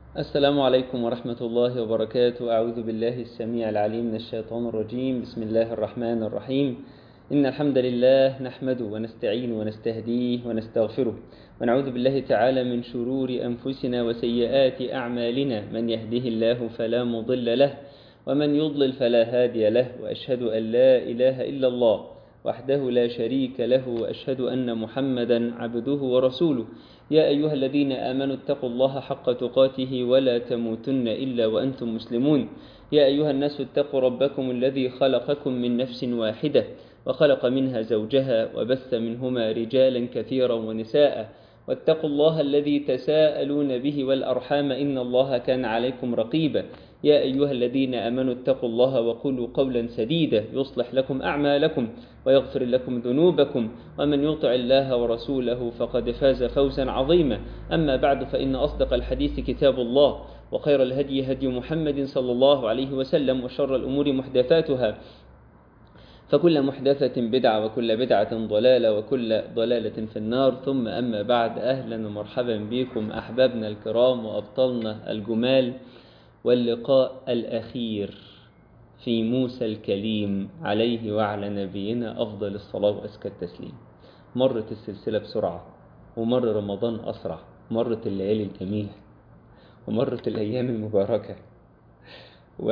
السلام عليكم ورحمة الله وبركاته أعوذ بالله السميع العليم من الشيطان الرجيم بسم الله الرحمن الرحيم إن الحمد لله نحمده ونستعين ونستهديه ونستغفره ونعوذ بالله تعالى من شرور أنفسنا وسيئات أعمالنا من يهده الله فلا مضل له ومن يضلل فلا هادي له وأشهد أن لا إله إلا الله وحده لا شريك له وأشهد أن محمدا عبده ورسوله يا أيها الذين آمنوا اتقوا الله حق تقاته ولا تموتن إلا وأنتم مسلمون يا أيها الناس اتقوا ربكم الذي خلقكم من نفس واحدة وخلق منها زوجها وبث منهما رجالا كثيرا ونساء واتقوا الله الذي تساءلون به والأرحام إن الله كان عليكم رقيبا يا أيها الذين آمنوا اتقوا الله وقولوا قولا سديدا يصلح لكم أعمالكم ويغفر لكم ذنوبكم ومن يطع الله ورسوله فقد فاز فوزا عظيما أما بعد فإن أصدق الحديث كتاب الله وخير الهدي هدي محمد صلى الله عليه وسلم وشر الأمور محدثاتها فكل محدثة بدعة وكل بدعة ضلالة وكل ضلالة في النار ثم أما بعد أهلا ومرحبا بكم أحبابنا الكرام وأبطالنا الجمال واللقاء الأخير في موسى الكليم عليه وعلى نبينا أفضل الصلاة وأزكى التسليم مرت السلسلة بسرعة ومر رمضان أسرع مرت الليالي الجميلة ومرت الأيام المباركة و...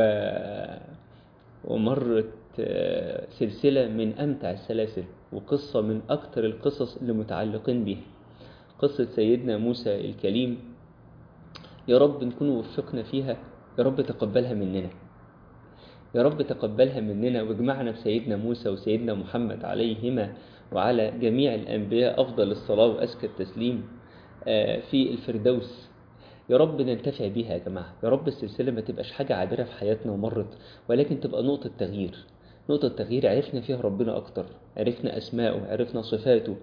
ومرت سلسلة من أمتع السلاسل وقصة من أكثر القصص اللي متعلقين بها قصة سيدنا موسى الكليم يا رب نكون وفقنا فيها يا رب تقبلها مننا يا رب تقبلها مننا واجمعنا بسيدنا موسى وسيدنا محمد عليهما وعلى جميع الأنبياء أفضل الصلاة وأزكى التسليم في الفردوس يا رب ننتفع بيها يا جماعة يا رب السلسلة ما تبقاش حاجة عابرة في حياتنا ومرت ولكن تبقى نقطة تغيير نقطة تغيير عرفنا فيها ربنا أكتر عرفنا أسماءه عرفنا صفاته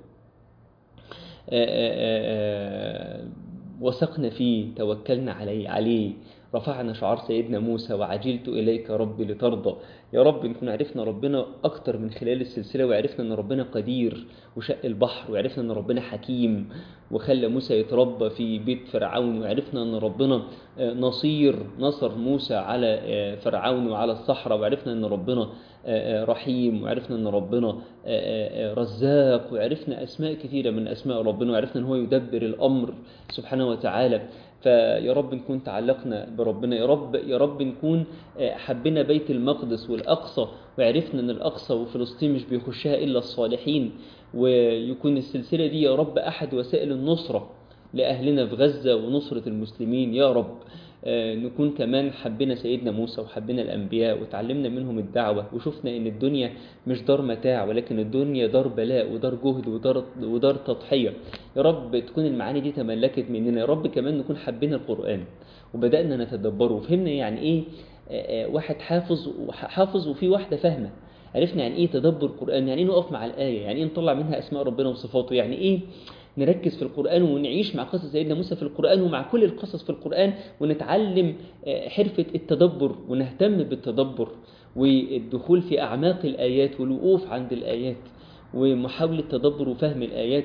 وثقنا فيه توكلنا عليه عليه رفعنا شعار سيدنا موسى وعجلت إليك ربي لترضى يا رب نكون عرفنا ربنا أكتر من خلال السلسلة وعرفنا أن ربنا قدير وشق البحر وعرفنا أن ربنا حكيم وخلى موسى يتربى في بيت فرعون وعرفنا أن ربنا نصير نصر موسى على فرعون وعلى الصحراء وعرفنا أن ربنا رحيم وعرفنا أن ربنا رزاق وعرفنا أسماء كثيرة من أسماء ربنا وعرفنا أن هو يدبر الأمر سبحانه وتعالى فيا رب نكون تعلقنا بربنا يا رب يا رب نكون حبينا بيت المقدس والأقصى وعرفنا أن الأقصى وفلسطين مش بيخشها إلا الصالحين ويكون السلسلة دي يا رب أحد وسائل النصرة لأهلنا في غزة ونصرة المسلمين يا رب نكون كمان حبينا سيدنا موسى وحبينا الأنبياء وتعلمنا منهم الدعوة وشفنا إن الدنيا مش دار متاع ولكن الدنيا دار بلاء ودار جهد ودار, ودار تضحية يا رب تكون المعاني دي تملكت مننا يا رب كمان نكون حبينا القرآن وبدأنا نتدبره وفهمنا يعني إيه واحد حافظ حافظ وفي واحدة فاهمة عرفنا يعني ايه تدبر القرآن يعني ايه نقف مع الآية يعني ايه نطلع منها أسماء ربنا وصفاته يعني ايه نركز في القرآن ونعيش مع قصص سيدنا موسى في القرآن ومع كل القصص في القرآن ونتعلم حرفة التدبر ونهتم بالتدبر والدخول في أعماق الآيات والوقوف عند الآيات ومحاولة تدبر وفهم الآيات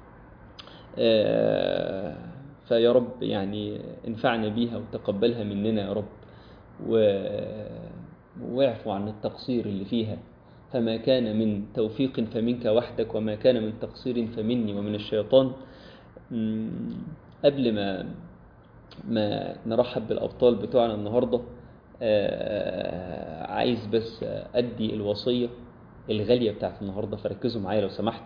فيا رب يعني انفعنا بيها وتقبلها مننا يا رب واعفو عن التقصير اللي فيها فما كان من توفيق فمنك وحدك وما كان من تقصير فمني ومن الشيطان قبل ما ما نرحب بالأبطال بتوعنا النهاردة عايز بس أدي الوصية الغالية بتاعت النهاردة فركزوا معايا لو سمحت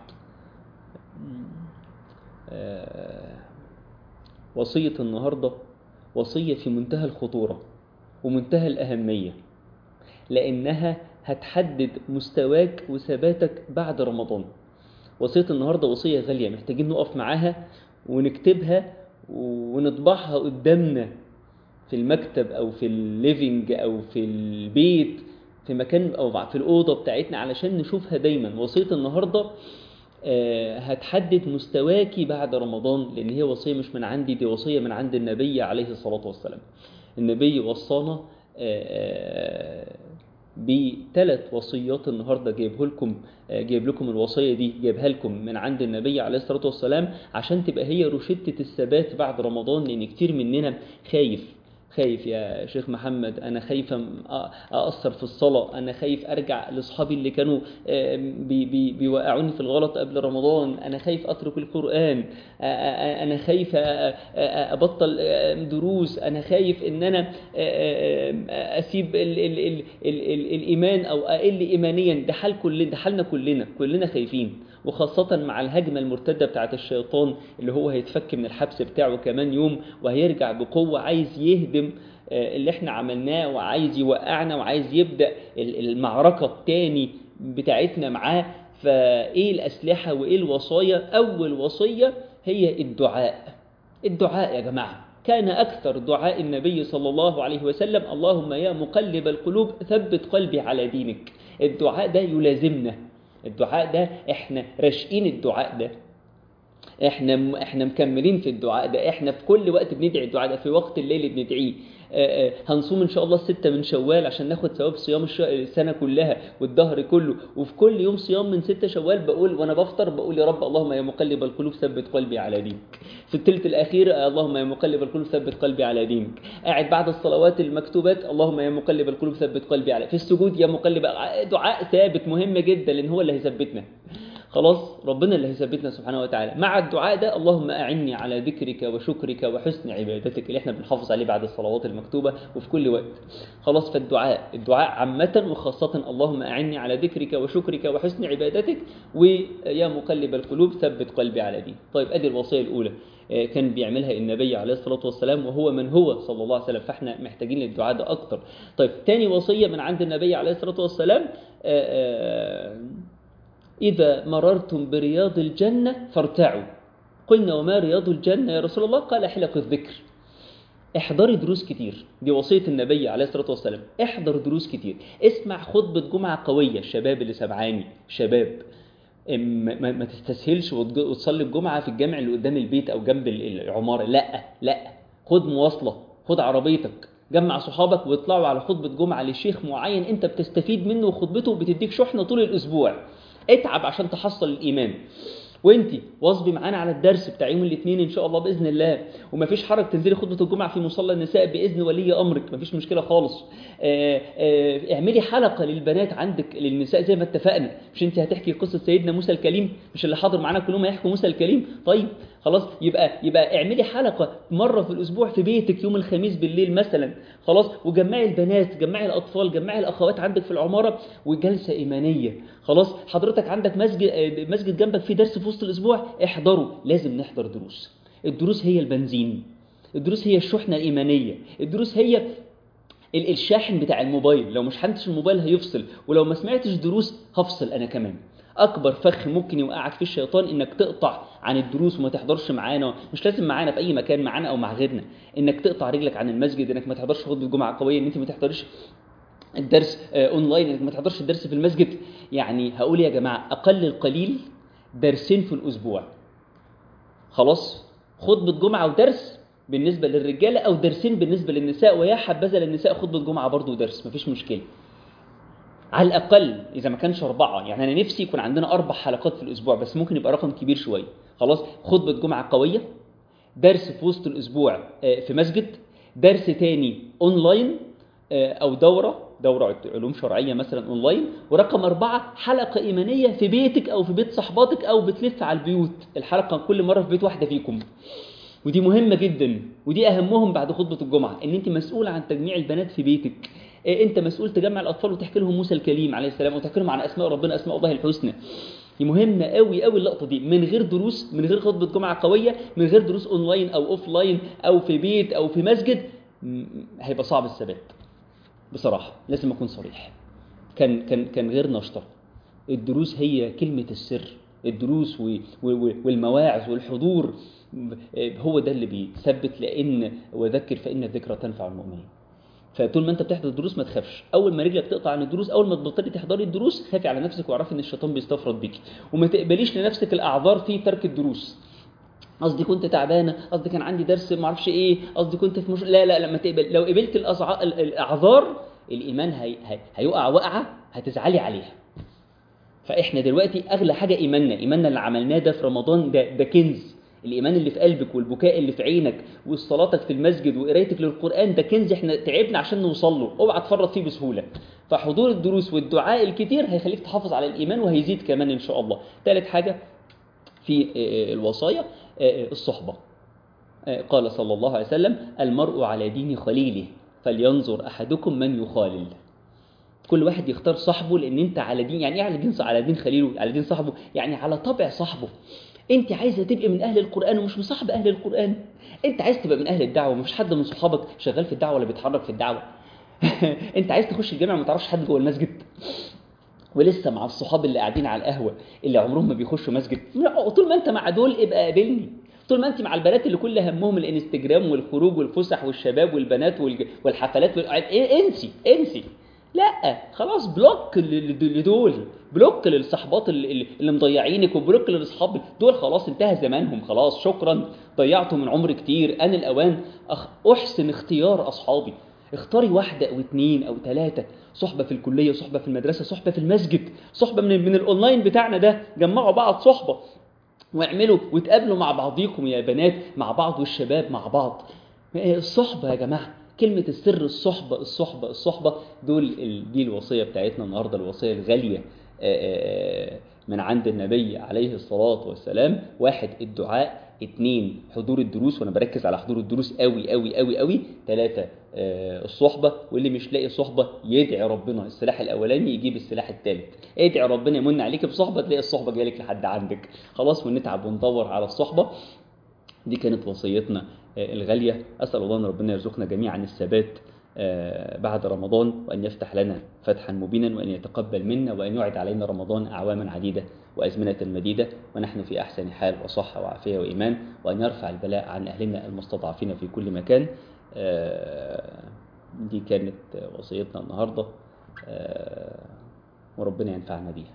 وصية النهاردة وصية في منتهى الخطورة ومنتهى الأهمية لأنها هتحدد مستواك وثباتك بعد رمضان وصية النهاردة وصية غالية محتاجين نقف معاها ونكتبها ونطبعها قدامنا في المكتب أو في الليفينج أو في البيت في مكان أو في الأوضة بتاعتنا علشان نشوفها دايما وصية النهاردة هتحدد مستواكي بعد رمضان لأن هي وصية مش من عندي دي وصية من عند النبي عليه الصلاة والسلام النبي وصانا بثلاث وصيات النهارده جايبه لكم جايب لكم الوصيه دي جايبها لكم من عند النبي عليه الصلاه والسلام عشان تبقى هي روشته الثبات بعد رمضان لان كتير مننا خايف خايف يا شيخ محمد انا خايف اقصر في الصلاه انا خايف ارجع لاصحابي اللي كانوا بي بي بيوقعوني في الغلط قبل رمضان انا خايف اترك القران انا خايف ابطل دروس انا خايف ان انا اسيب ال ال ال ال ال الايمان او اقل ايمانيا ده حال كلنا ده حالنا كلنا كلنا خايفين وخاصة مع الهجمة المرتدة بتاعت الشيطان اللي هو هيتفك من الحبس بتاعه كمان يوم وهيرجع بقوة عايز يهدم اللي احنا عملناه وعايز يوقعنا وعايز يبدأ المعركة التاني بتاعتنا معاه فايه الأسلحة وايه الوصايا أول وصية هي الدعاء الدعاء يا جماعة كان أكثر دعاء النبي صلى الله عليه وسلم اللهم يا مقلب القلوب ثبت قلبي على دينك الدعاء ده يلازمنا الدعاء ده احنا راشقين الدعاء ده احنا احنا مكملين في الدعاء ده احنا في كل وقت بندعي الدعاء ده في وقت الليل بندعيه آآ آآ هنصوم ان شاء الله الستة من شوال عشان ناخد ثواب صيام السنة كلها والدهر كله وفي كل يوم صيام من ستة شوال بقول وانا بفطر بقول يا رب اللهم يا مقلب القلوب ثبت قلبي على دينك في الثلث الاخير اللهم يا مقلب القلوب ثبت قلبي على دينك قاعد بعد الصلوات المكتوبات اللهم يا مقلب القلوب ثبت قلبي على في السجود يا مقلب دعاء ثابت مهم جدا لان هو اللي هيثبتنا خلاص ربنا اللي هيثبتنا سبحانه وتعالى مع الدعاء ده اللهم أعني على ذكرك وشكرك وحسن عبادتك اللي احنا بنحافظ عليه بعد الصلوات المكتوبة وفي كل وقت خلاص فالدعاء الدعاء عامة وخاصة اللهم أعني على ذكرك وشكرك وحسن عبادتك ويا مقلب القلوب ثبت قلبي على دين طيب أدي الوصية الأولى كان بيعملها النبي عليه الصلاة والسلام وهو من هو صلى الله عليه وسلم فاحنا محتاجين للدعاء ده أكتر طيب تاني وصية من عند النبي عليه الصلاة والسلام آآ آآ إذا مررتم برياض الجنة فارتعوا قلنا وما رياض الجنة يا رسول الله قال حلق الذكر احضري دروس كتير دي وصية النبي عليه الصلاة والسلام احضر دروس كتير اسمع خطبة جمعة قوية الشباب اللي سمعاني شباب ما, ما تستسهلش وتصلي الجمعة في الجامع اللي قدام البيت أو جنب العمارة لا لا خد مواصلة خد عربيتك جمع صحابك واطلعوا على خطبة جمعة لشيخ معين انت بتستفيد منه وخطبته بتديك شحنة طول الأسبوع اتعب عشان تحصل الإيمان وانت واظبي معانا على الدرس بتاع يوم الاثنين ان شاء الله باذن الله ومفيش حرج تنزلي خطبه الجمعه في مصلى النساء باذن ولي امرك مفيش مشكله خالص آآ آآ اعملي حلقه للبنات عندك للنساء زي ما اتفقنا مش انت هتحكي قصه سيدنا موسى الكليم مش اللي حاضر معانا كلهم هيحكوا موسى الكليم طيب خلاص يبقى يبقى اعملي حلقه مره في الاسبوع في بيتك يوم الخميس بالليل مثلا خلاص وجمعي البنات جمعي الاطفال جمعي الاخوات عندك في العماره وجلسه ايمانيه خلاص حضرتك عندك مسجد مسجد جنبك فيه درس في وسط الاسبوع احضره لازم نحضر دروس الدروس هي البنزين الدروس هي الشحنه الايمانيه الدروس هي الشاحن بتاع الموبايل لو مش حنتش الموبايل هيفصل ولو ما سمعتش دروس هفصل انا كمان اكبر فخ ممكن يوقعك في الشيطان انك تقطع عن الدروس وما تحضرش معانا مش لازم معانا في اي مكان معانا او مع غيرنا انك تقطع رجلك عن المسجد انك ما تحضرش خطبه جمعه قويه ان انت ما تحضرش الدرس اونلاين انك ما تحضرش الدرس في المسجد يعني هقول يا جماعه اقل القليل درسين في الاسبوع خلاص خطبه جمعه ودرس بالنسبه للرجاله او درسين بالنسبه للنساء ويا حبذا للنساء خطبه جمعه برضه ودرس مفيش مشكله على الأقل إذا ما كانش أربعة يعني أنا نفسي يكون عندنا أربع حلقات في الأسبوع بس ممكن يبقى رقم كبير شوية خلاص خطبة جمعة قوية درس في وسط الأسبوع في مسجد درس تاني أونلاين أو دورة دورة علوم شرعية مثلا أونلاين ورقم أربعة حلقة إيمانية في بيتك أو في بيت صحباتك أو بتلف على البيوت الحلقة كل مرة في بيت واحدة فيكم ودي مهمة جدا ودي أهمهم بعد خطبة الجمعة إن أنت مسؤول عن تجميع البنات في بيتك انت مسؤول تجمع الاطفال وتحكي لهم موسى الكليم عليه السلام وتحكي لهم عن اسماء ربنا اسماء الله الحسنى دي مهمه قوي قوي اللقطه دي من غير دروس من غير خطبه جمعه قويه من غير دروس اونلاين او اوف لاين او في بيت او في مسجد هيبقى صعب الثبات بصراحه لازم اكون صريح كان كان كان غير نشطه الدروس هي كلمه السر الدروس والمواعظ والحضور هو ده اللي بيثبت لان وذكر فان الذكرى تنفع المؤمنين فطول ما انت بتحضر الدروس ما تخافش اول ما رجلك تقطع عن الدروس اول ما تبطلي تحضري الدروس خافي على نفسك واعرفي ان الشيطان بيستفرد بيكي وما تقبليش لنفسك الاعذار في ترك الدروس قصدي كنت تعبانه قصدي كان عندي درس ما اعرفش ايه قصدي كنت في مش... لا لا لا ما تقبل لو قبلت الأزع... الاعذار الايمان هي... هي... هيقع وقعه هتزعلي عليها فاحنا دلوقتي اغلى حاجه ايماننا ايماننا اللي عملناه ده في رمضان ده ده كنز الايمان اللي في قلبك والبكاء اللي في عينك وصلاتك في المسجد وقرايتك للقران ده كنز احنا تعبنا عشان نوصل له اوعى تفرط فيه بسهوله فحضور الدروس والدعاء الكتير هيخليك تحافظ على الايمان وهيزيد كمان ان شاء الله ثالث حاجه في الوصايا الصحبه قال صلى الله عليه وسلم المرء على دين خليله فلينظر احدكم من يخالل كل واحد يختار صاحبه لان انت على دين يعني ايه على دين على دين خليله على دين صاحبه يعني على طبع صاحبه انت عايزه تبقي من اهل القران ومش مصاحب اهل القران انت عايز تبقى من اهل الدعوه ومش حد من صحابك شغال في الدعوه ولا بيتحرك في الدعوه انت عايز تخش الجامع وما تعرفش حد جوه المسجد ولسه مع الصحاب اللي قاعدين على القهوه اللي عمرهم ما بيخشوا مسجد طول ما انت مع دول ابقى قابلني طول ما انت مع البنات اللي كل همهم الانستجرام والخروج والفسح والشباب والبنات والحفلات وال... ايه انسي انسي لا خلاص بلوك لدول بلوك للصحبات اللي, اللي مضيعينك وبلوك للاصحاب دول خلاص انتهى زمانهم خلاص شكرا ضيعتوا من عمر كتير ان الاوان أخ... احسن اختيار اصحابي اختاري واحدة أو اتنين أو تلاتة صحبة في الكلية صحبة في المدرسة صحبة في المسجد صحبة من, من الأونلاين بتاعنا ده جمعوا بعض صحبة واعملوا وتقابلوا مع بعضيكم يا بنات مع بعض والشباب مع بعض الصحبة يا جماعة كلمة السر الصحبة الصحبة الصحبة دول دي الوصية بتاعتنا النهاردة الوصية الغالية من عند النبي عليه الصلاة والسلام واحد الدعاء اتنين حضور الدروس وانا بركز على حضور الدروس قوي قوي قوي قوي ثلاثة الصحبة واللي مش لاقي صحبة يدعي ربنا السلاح الاولاني يجيب السلاح الثالث ادعي ربنا يمن عليك بصحبة تلاقي الصحبة جايلك لحد عندك خلاص ونتعب وندور على الصحبة دي كانت وصيتنا الغالية أسأل الله أن ربنا يرزقنا جميعا الثبات بعد رمضان وأن يفتح لنا فتحا مبينا وأن يتقبل منا وأن يعد علينا رمضان أعواما عديدة وأزمنة مديدة ونحن في أحسن حال وصحة وعافية وإيمان وأن يرفع البلاء عن أهلنا المستضعفين في كل مكان دي كانت وصيتنا النهاردة وربنا ينفعنا بيها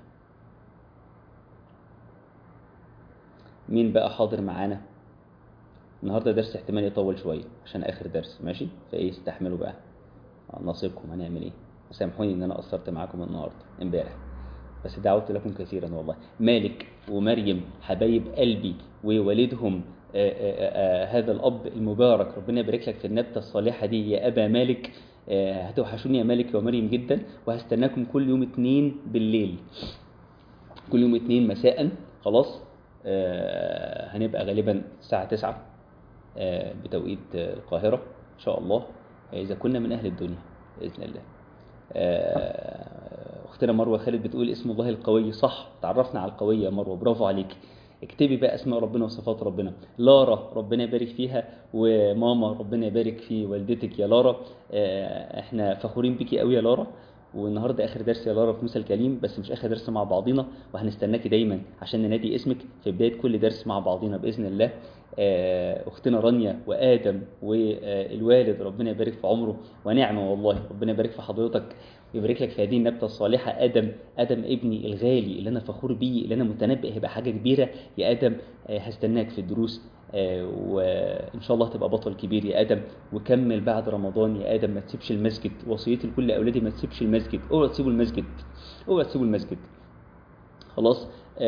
مين بقى حاضر معانا النهارده درس احتمال يطول شويه عشان اخر درس ماشي فايه استحملوا بقى نصيبكم هنعمل ايه سامحوني ان انا قصرت معاكم النهارده امبارح بس دعوت لكم كثيرا والله مالك ومريم حبايب قلبي ووالدهم آآ آآ هذا الاب المبارك ربنا يبارك لك في النبته الصالحه دي يا ابا مالك هتوحشوني يا مالك ومريم جدا وهستناكم كل يوم اتنين بالليل كل يوم اتنين مساء خلاص هنبقى غالبا الساعه 9 بتوقيت القاهرة إن شاء الله إذا كنا من أهل الدنيا بإذن الله أختنا مروة خالد بتقول اسم الله القوي صح تعرفنا على القوية يا مروة برافو عليك اكتبي بقى اسماء ربنا وصفات ربنا لارا ربنا يبارك فيها وماما ربنا يبارك في والدتك يا لارا احنا فخورين بيكي قوي يا لارا والنهارده اخر درس يا لارا في موسى الكليم بس مش اخر درس مع بعضينا وهنستناكي دايما عشان ننادي اسمك في بدايه كل درس مع بعضينا باذن الله اختنا رانيا وادم والوالد ربنا يبارك في عمره ونعمه والله ربنا يبارك في حضرتك ويبارك لك في هذه النبته الصالحه ادم ادم ابني الغالي اللي انا فخور بيه اللي انا متنبئ هيبقى حاجه كبيره يا ادم هستناك في الدروس وان شاء الله تبقى بطل كبير يا ادم وكمل بعد رمضان يا ادم ما تسيبش المسجد وصيتي لكل اولادي ما تسيبش المسجد اوعى تسيبوا المسجد اوعى تسيبوا المسجد خلاص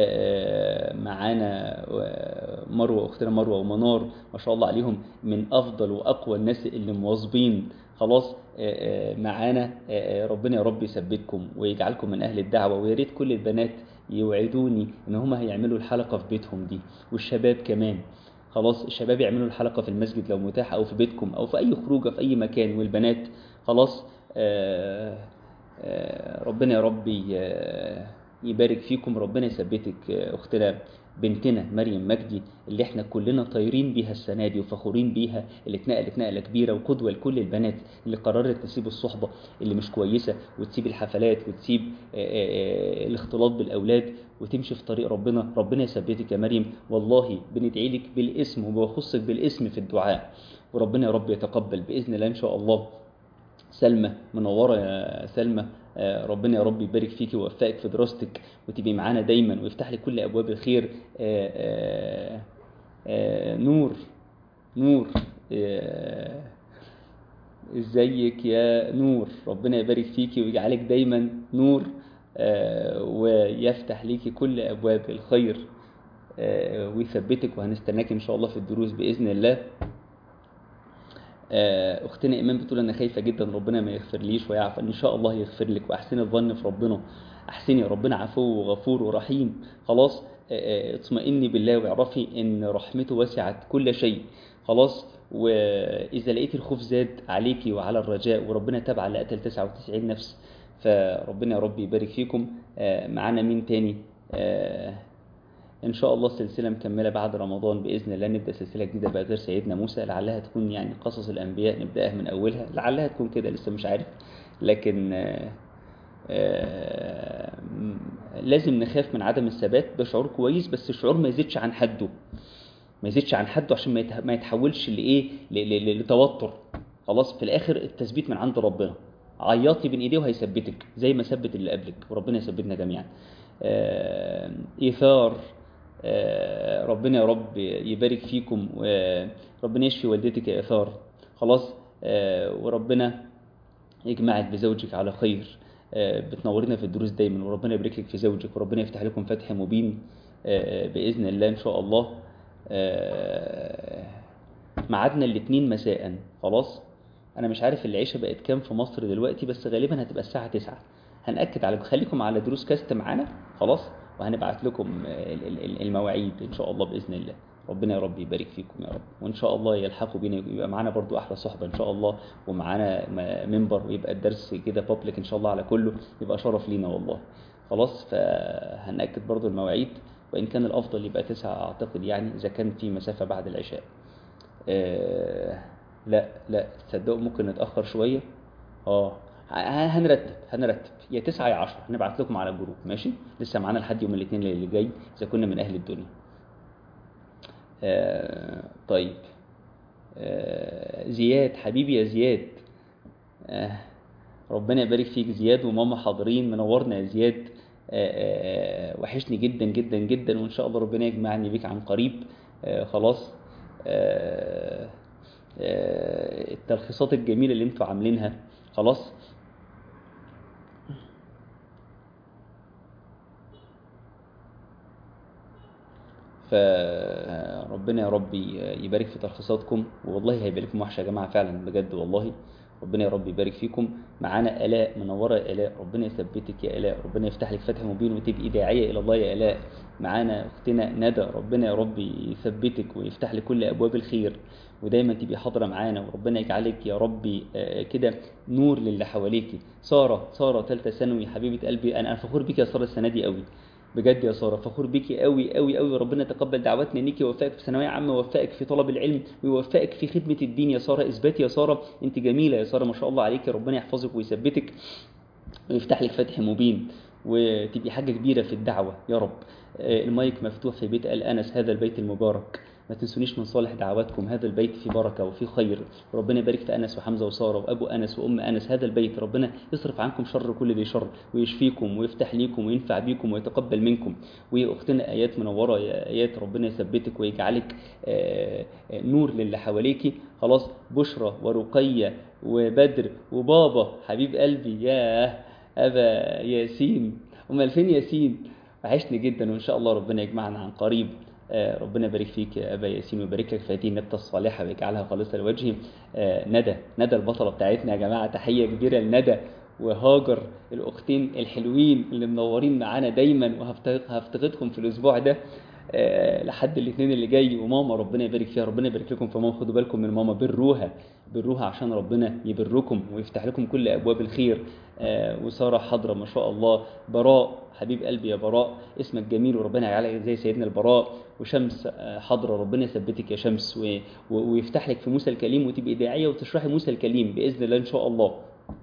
معانا مروه اختنا مروه ومنار ما شاء الله عليهم من افضل واقوى الناس اللي مواظبين خلاص معانا ربنا يا رب يثبتكم ويجعلكم من اهل الدعوه ويا ريت كل البنات يوعدوني ان هم هيعملوا الحلقه في بيتهم دي والشباب كمان خلاص الشباب يعملوا الحلقه في المسجد لو متاح او في بيتكم او في اي خروجه في اي مكان والبنات خلاص آآ آآ ربنا يا رب يبارك فيكم ربنا يثبتك اختنا بنتنا مريم مجدي اللي احنا كلنا طايرين بيها السنه دي وفخورين بيها اللي اتنقلت نقله كبيره وقدوه لكل البنات اللي قررت تسيب الصحبه اللي مش كويسه وتسيب الحفلات وتسيب الاختلاط بالاولاد وتمشي في طريق ربنا ربنا يثبتك يا مريم والله بندعي لك بالاسم وبخصك بالاسم في الدعاء وربنا يا رب يتقبل باذن الله ان شاء الله سلمى منوره يا سلمى ربنا يا رب يبارك فيك ويوفقك في دراستك وتبقي معانا دايما ويفتح لك كل ابواب الخير آآ آآ نور نور ازيك يا نور ربنا يبارك فيكي ويجعلك دايما نور آه، ويفتح ليكي كل ابواب الخير آه، ويثبتك وهنستناك ان شاء الله في الدروس باذن الله آه، اختنا ايمان بتقول انا خايفه جدا ربنا ما يغفرليش ويعفو ان شاء الله يغفر لك واحسني الظن في ربنا احسني ربنا عفو وغفور ورحيم خلاص آه، آه، اطمئني بالله واعرفي ان رحمته وسعت كل شيء خلاص واذا لقيت الخوف زاد عليكي وعلى الرجاء وربنا تاب على قتل 99 نفس فربنا يا رب يبارك فيكم آه، معانا مين تاني آه، ان شاء الله سلسله مكمله بعد رمضان باذن الله نبدا سلسله جديده بقى غير سيدنا موسى لعلها تكون يعني قصص الانبياء نبداها من اولها لعلها تكون كده لسه مش عارف لكن آه، آه، م- لازم نخاف من عدم الثبات ده شعور كويس بس الشعور ما يزيدش عن حده ما يزيدش عن حده عشان ما يته- ما يتحولش لايه ل- ل- ل- لتوتر خلاص في الاخر التثبيت من عند ربنا عيطي بين ايديه وهيثبتك زي ما ثبت اللي قبلك وربنا يثبتنا جميعا آه، ايثار آه، ربنا يا رب يبارك فيكم وربنا يشفي والدتك يا ايثار خلاص آه، وربنا يجمعك بزوجك على خير آه، بتنورنا في الدروس دايما وربنا يبارك لك في زوجك وربنا يفتح لكم فتح مبين آه، باذن الله ان شاء الله آه، ميعادنا الاثنين مساء خلاص انا مش عارف العيشه بقت كام في مصر دلوقتي بس غالبا هتبقى الساعه 9 هنأكد على خليكم على دروس كاست معانا خلاص وهنبعت لكم ال- ال- ال- المواعيد ان شاء الله باذن الله ربنا يا رب يبارك فيكم يا رب وان شاء الله يلحقوا بينا يبقى معانا برضو احلى صحبه ان شاء الله ومعانا م- منبر ويبقى الدرس كده بابليك ان شاء الله على كله يبقى شرف لينا والله خلاص فهنأكد برضو المواعيد وان كان الافضل يبقى تسعة اعتقد يعني اذا كان في مسافه بعد العشاء آه لا لا تصدقوا ممكن نتاخر شويه اه ه- هنرتب هنرتب يا تسعة يا عشرة هنبعت لكم على الجروب ماشي لسه معانا لحد يوم الاثنين اللي جاي اذا كنا من اهل الدنيا آه طيب آه زياد حبيبي يا زياد آه ربنا يبارك فيك زياد وماما حاضرين منورنا يا زياد آه آه وحشني جدا جدا جدا وان شاء الله ربنا يجمعني بيك عن قريب آه خلاص آه آه التلخيصات الجميلة اللي انتوا عاملينها خلاص فربنا يا رب يبارك في تلخيصاتكم والله هيبقى لكم وحشه يا جماعه فعلا بجد والله ربنا يا رب يبارك فيكم معانا الاء منوره يا الاء ربنا يثبتك يا الاء ربنا يفتح لك فتح مبين وتبقي داعيه الى الله يا الاء معانا اختنا ندى ربنا يا رب يثبتك ويفتح لك كل ابواب الخير ودايما تبقي حاضره معانا وربنا يجعلك يا ربي آه، كده نور للي حواليكي ساره ساره ثالثه ثانوي حبيبه قلبي انا أنا فخور بيك يا ساره السنه دي قوي بجد يا ساره فخور بيكي قوي قوي قوي وربنا يتقبل دعواتنا انك ويوفقك في ثانويه عامه ويوفقك في طلب العلم ويوفقك في خدمه الدين يا ساره اثباتي يا ساره انت جميله يا ساره ما شاء الله عليكي ربنا يحفظك ويثبتك ويفتح لك فتح مبين وتبقي حاجه كبيره في الدعوه يا رب آه، المايك مفتوح في بيت ال انس هذا البيت المبارك ما تنسونيش من صالح دعواتكم هذا البيت فيه بركه وفيه خير وربنا يبارك في انس وحمزه وساره وابو انس وام انس هذا البيت ربنا يصرف عنكم شر كل ذي شر ويشفيكم ويفتح ليكم وينفع بيكم ويتقبل منكم واختنا ايات منوره يا ايات ربنا يثبتك ويجعلك آه، آه، نور للي حواليكي خلاص بشرى ورقيه وبدر وبابا حبيب قلبي ياه ابا ياسين امال فين ياسين وحشني جدا وان شاء الله ربنا يجمعنا عن قريب آه، ربنا يبارك فيك يا ابا ياسين ويبارك لك في هذه النبته الصالحه ويجعلها خالصه لوجهه آه، ندى ندى البطله بتاعتنا يا جماعه تحيه كبيره لندى وهاجر الاختين الحلوين اللي منورين معانا دايما وهفتقدكم في الاسبوع ده آه، لحد الاثنين اللي جاي وماما ربنا يبارك فيها ربنا يبارك لكم في ماما خدوا بالكم من ماما بروها بروها عشان ربنا يبركم ويفتح لكم كل ابواب الخير آه، وساره حاضره ما شاء الله براء حبيب قلبي يا براء اسمك جميل وربنا يجعلك زي سيدنا البراء وشمس آه، حاضره ربنا يثبتك يا شمس و- و- ويفتح لك في موسى الكليم وتبقي داعيه وتشرحي موسى الكليم باذن الله ان شاء الله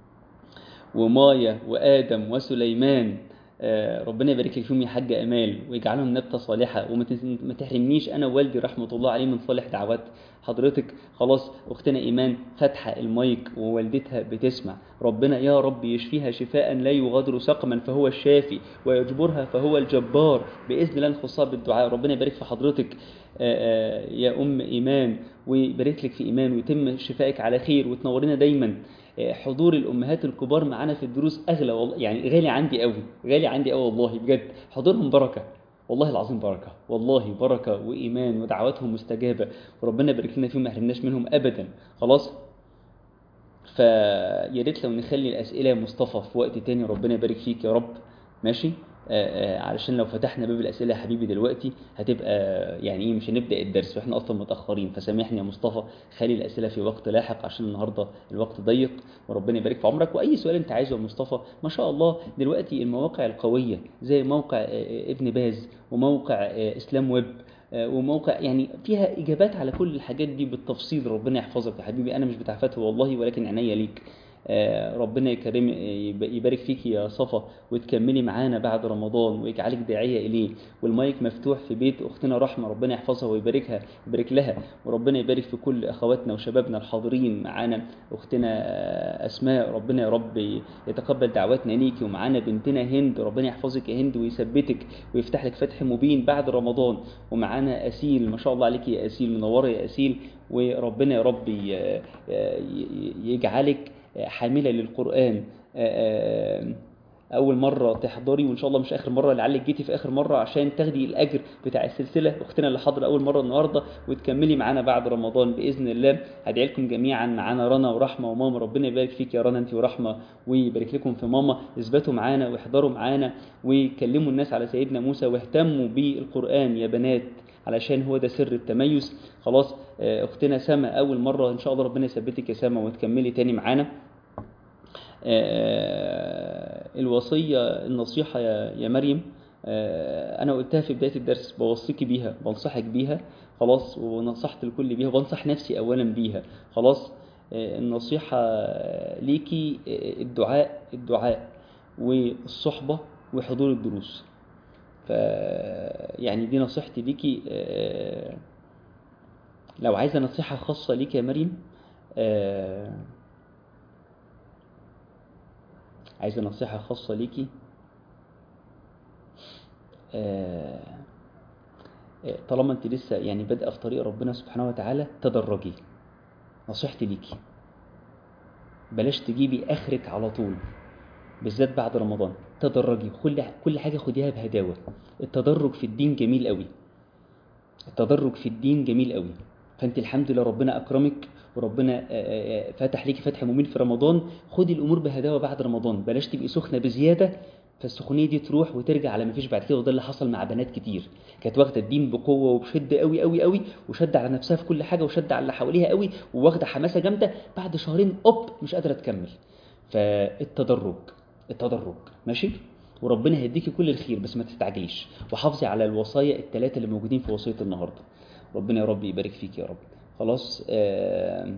ومايا وادم وسليمان آه، ربنا يبارك لك فيهم يا حاجه امال ويجعلهم نبته صالحه وما تنس- ما تحرمنيش انا ووالدي رحمه الله عليه من صالح دعوات حضرتك خلاص اختنا ايمان فاتحه المايك ووالدتها بتسمع ربنا يا رب يشفيها شفاء لا يغادر سقما فهو الشافي ويجبرها فهو الجبار باذن الله نخصها بالدعاء ربنا يبارك في حضرتك آآ آآ يا ام ايمان ويبارك لك في ايمان ويتم شفائك على خير وتنورنا دايما حضور الامهات الكبار معانا في الدروس اغلى والله يعني غالي عندي قوي غالي عندي قوي والله بجد حضورهم بركه والله العظيم بركه والله بركه وايمان ودعواتهم مستجابه وربنا يبارك لنا فيهم ما يحرمناش منهم ابدا خلاص فيا ريت لو نخلي الاسئله يا مصطفى في وقت تاني ربنا يبارك فيك يا رب ماشي آآ آآ علشان لو فتحنا باب الاسئله يا حبيبي دلوقتي هتبقى يعني ايه مش هنبدا الدرس واحنا اصلا متاخرين فسامحني يا مصطفى خلي الاسئله في وقت لاحق عشان النهارده الوقت ضيق وربنا يبارك في عمرك واي سؤال انت عايزه يا مصطفى ما شاء الله دلوقتي المواقع القويه زي موقع ابن باز وموقع اسلام ويب وموقع يعني فيها اجابات على كل الحاجات دي بالتفصيل ربنا يحفظك يا حبيبي انا مش بتاع فتوى والله ولكن عينيا ليك ربنا يكرم يبارك فيك يا صفا وتكملي معانا بعد رمضان ويجعلك داعيه اليه والمايك مفتوح في بيت اختنا رحمه ربنا يحفظها ويباركها يبارك لها وربنا يبارك في كل اخواتنا وشبابنا الحاضرين معانا اختنا اسماء ربنا يا رب يتقبل دعواتنا ليكي ومعانا بنتنا هند ربنا يحفظك يا هند ويثبتك ويفتح لك فتح مبين بعد رمضان ومعانا اسيل ما شاء الله عليك يا اسيل منوره يا اسيل وربنا يا رب يجعلك حاملة للقرآن أول مرة تحضري وإن شاء الله مش آخر مرة لعلك جيتي في آخر مرة عشان تاخدي الأجر بتاع السلسلة أختنا اللي حاضرة أول مرة النهاردة وتكملي معانا بعد رمضان بإذن الله هدعي لكم جميعا معانا رنا ورحمة وماما ربنا يبارك فيك يا رنا أنت ورحمة ويبارك لكم في ماما اثبتوا معانا واحضروا معانا وكلموا الناس على سيدنا موسى واهتموا بالقرآن يا بنات علشان هو ده سر التميز خلاص اختنا سما اول مره ان شاء الله ربنا يثبتك يا سما وتكملي تاني معانا الوصيه النصيحه يا يا مريم انا قلتها في بدايه الدرس بوصيكي بيها بنصحك بيها خلاص ونصحت الكل بيها وبنصح نفسي اولا بيها خلاص النصيحه ليكي الدعاء الدعاء والصحبه وحضور الدروس ف يعني دي نصيحتي ليكي لو عايزه نصيحه خاصه ليكي يا مريم عايزه نصيحه خاصه ليكي طالما انت لسه يعني بادئه في طريق ربنا سبحانه وتعالى تدرجي نصيحتي ليكي بلاش تجيبي اخرك على طول بالذات بعد رمضان تدرجي كل كل حاجه خديها بهداوه التدرج في الدين جميل قوي التدرج في الدين جميل قوي فانت الحمد لله ربنا اكرمك وربنا فتح ليكي فتح مبين في رمضان خدي الامور بهداوه بعد رمضان بلاش تبقي سخنه بزياده فالسخونيه دي تروح وترجع على ما فيش بعد كده وده اللي حصل مع بنات كتير كانت واخده الدين بقوه وبشده قوي قوي قوي وشد على نفسها في كل حاجه وشد على اللي حواليها قوي وواخده حماسه جامده بعد شهرين اوب مش قادره تكمل فالتدرج التدرج ماشي وربنا هيديكي كل الخير بس ما تستعجليش وحافظي على الوصايا الثلاثه اللي موجودين في وصيه النهارده ربنا يا رب يبارك فيك يا رب خلاص آه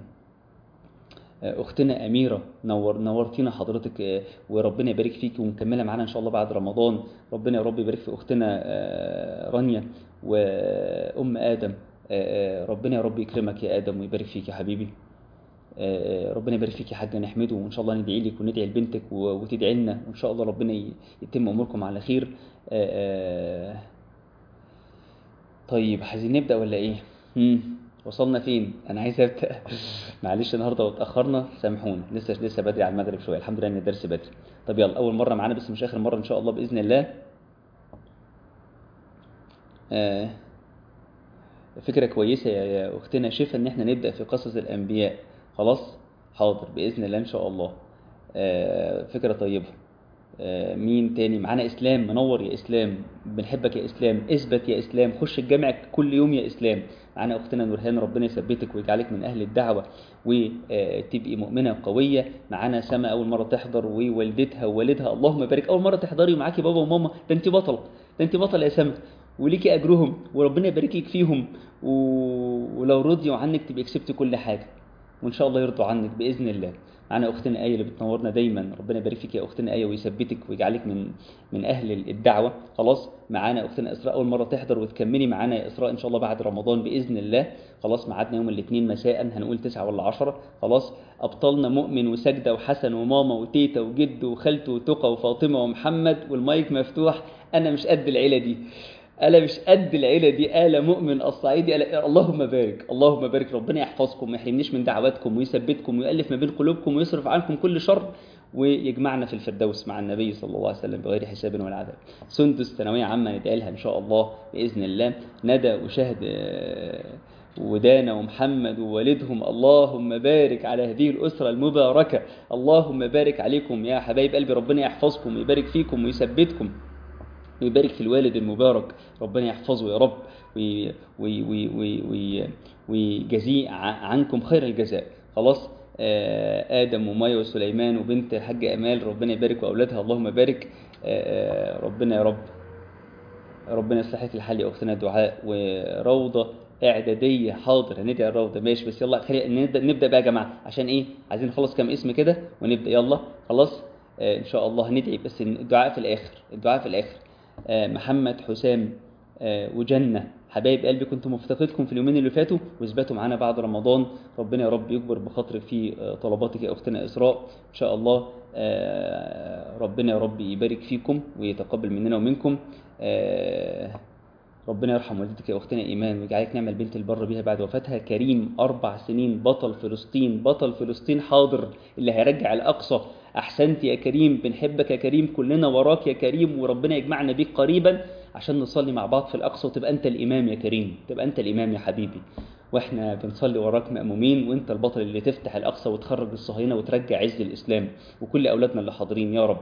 اختنا اميره نور نورتينا حضرتك وربنا يبارك فيك ومكمله معانا ان شاء الله بعد رمضان ربنا يا رب يبارك في اختنا رانيا وام ادم ربنا يا رب يكرمك يا ادم ويبارك فيك يا حبيبي ربنا يبارك فيك يا حاجه نحمده وان شاء الله ندعي لك وندعي لبنتك وتدعي لنا وان شاء الله ربنا يتم اموركم على خير طيب عايزين نبدا ولا ايه مم. وصلنا فين انا عايز ابدا معلش النهارده اتاخرنا سامحونا لسه لسه بدري على المغرب شويه الحمد لله ان الدرس بدري طب يلا اول مره معانا بس مش اخر مره ان شاء الله باذن الله آه فكره كويسه يا اختنا شايفه ان احنا نبدا في قصص الانبياء خلاص حاضر باذن الله ان شاء الله آه فكره طيبه آه مين تاني معانا اسلام منور يا اسلام بنحبك يا اسلام اثبت يا اسلام خش الجامع كل يوم يا اسلام معانا اختنا نورهان ربنا يثبتك ويجعلك من اهل الدعوه وتبقي مؤمنه قويه معانا سما اول مره تحضر ووالدتها ووالدها اللهم بارك اول مره تحضري ومعاكي بابا وماما ده انت بطله ده انت بطله يا سما وليكي اجرهم وربنا يبارك لك فيهم و... ولو رضيوا عنك تبقي كسبتي كل حاجه وان شاء الله يرضوا عنك باذن الله معانا اختنا ايه اللي بتنورنا دايما ربنا يبارك فيك يا اختنا ايه ويثبتك ويجعلك من من اهل الدعوه خلاص معانا اختنا اسراء اول مره تحضر وتكملي معانا يا اسراء ان شاء الله بعد رمضان باذن الله خلاص ميعادنا يوم الاثنين مساء هنقول تسعة ولا عشرة خلاص ابطالنا مؤمن وسجده وحسن وماما وتيتا وجد وخالته وتقى وفاطمه ومحمد والمايك مفتوح انا مش قد العيله دي ألا مش قد العيلة دي آلة مؤمن الصعيدي ألا اللهم بارك اللهم بارك ربنا يحفظكم ما يحرمنيش من دعواتكم ويثبتكم ويؤلف ما بين قلوبكم ويصرف عنكم كل شر ويجمعنا في الفردوس مع النبي صلى الله عليه وسلم بغير حساب ولا عذاب سندس ثانوية عامة ندعي لها إن شاء الله بإذن الله ندى وشهد ودانا ومحمد ووالدهم اللهم بارك على هذه الأسرة المباركة اللهم بارك عليكم يا حبايب قلبي ربنا يحفظكم ويبارك فيكم ويثبتكم ويبارك في الوالد المبارك ربنا يحفظه يا رب ويجزيه عنكم خير الجزاء خلاص آدم ومايا وسليمان وبنت الحاج أمال ربنا يبارك وأولادها اللهم بارك ربنا يا رب ربنا يصلح لك الحال يا أختنا دعاء وروضة إعدادية حاضر هندعي الروضة ماشي بس يلا خلينا نبدأ, نبدأ بقى يا جماعة عشان إيه عايزين نخلص كام اسم كده ونبدأ يلا خلاص إن شاء الله هندعي بس الدعاء في الآخر الدعاء في الآخر محمد حسام وجنة حبايب قلبي كنت مفتقدكم في اليومين اللي فاتوا واثبتوا معانا بعد رمضان ربنا يا رب يكبر بخاطرك في طلباتك يا اختنا اسراء ان شاء الله ربنا يا رب يبارك فيكم ويتقبل مننا ومنكم ربنا يرحم والدتك يا اختنا ايمان ويجعلك نعمه البنت البر بيها بعد وفاتها كريم اربع سنين بطل فلسطين بطل فلسطين حاضر اللي هيرجع الاقصى احسنت يا كريم بنحبك يا كريم كلنا وراك يا كريم وربنا يجمعنا بيك قريبا عشان نصلي مع بعض في الاقصى وتبقى انت الامام يا كريم تبقى انت الامام يا حبيبي واحنا بنصلي وراك مأمومين وانت البطل اللي تفتح الاقصى وتخرج الصهاينه وترجع عز الاسلام وكل اولادنا اللي حاضرين يا رب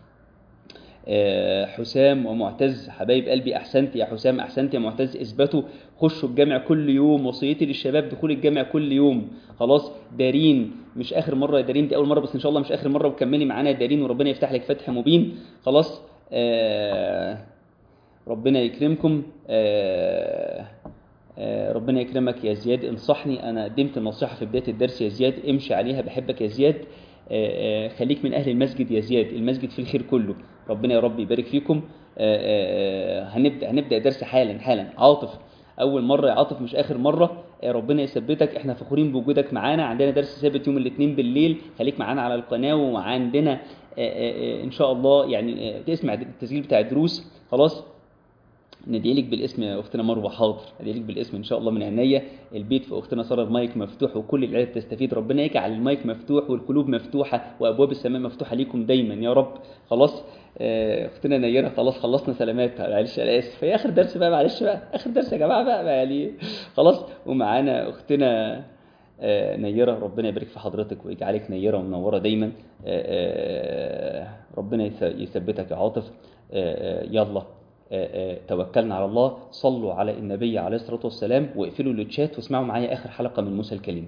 حسام ومعتز حبايب قلبي احسنت يا حسام احسنت يا معتز اثبتوا خشوا الجامع كل يوم وصيتي للشباب دخول الجامع كل يوم خلاص دارين مش اخر مره يا دارين دي اول مره بس ان شاء الله مش اخر مره وكملي معانا يا دارين وربنا يفتح لك فتح مبين خلاص آه ربنا يكرمكم آه آه ربنا يكرمك يا زياد انصحني انا قدمت النصيحه في بدايه الدرس يا زياد امشي عليها بحبك يا زياد آآ آآ خليك من أهل المسجد يا زياد المسجد في الخير كله ربنا يا رب يبارك فيكم آآ هنبدأ هنبدأ درس حالا حالا عاطف أول مرة يا عاطف مش آخر مرة ربنا يثبتك احنا فخورين بوجودك معانا عندنا درس ثابت يوم الاثنين بالليل خليك معانا على القناة وعندنا إن شاء الله يعني تسمع التسجيل بتاع الدروس خلاص ندعي لك بالاسم يا اختنا مروه حاضر ندعي لك بالاسم ان شاء الله من عينيا البيت في اختنا ساره المايك مفتوح وكل العيله تستفيد ربنا يجعل المايك مفتوح والقلوب مفتوحه وابواب السماء مفتوحه ليكم دايما يا رب خلاص اختنا نيره خلاص خلصنا سلامات معلش انا اسف هي اخر درس بقى معلش بقى اخر درس يا جماعه بقى, بقى يعني خلاص ومعانا اختنا نيرة ربنا يبارك في حضرتك ويجعلك نيرة ومنورة دايما ربنا يثبتك يا عاطف يلا توكلنا على الله صلوا على النبي عليه الصلاة والسلام واقفلوا الشات واسمعوا معايا آخر حلقة من موسى الكليم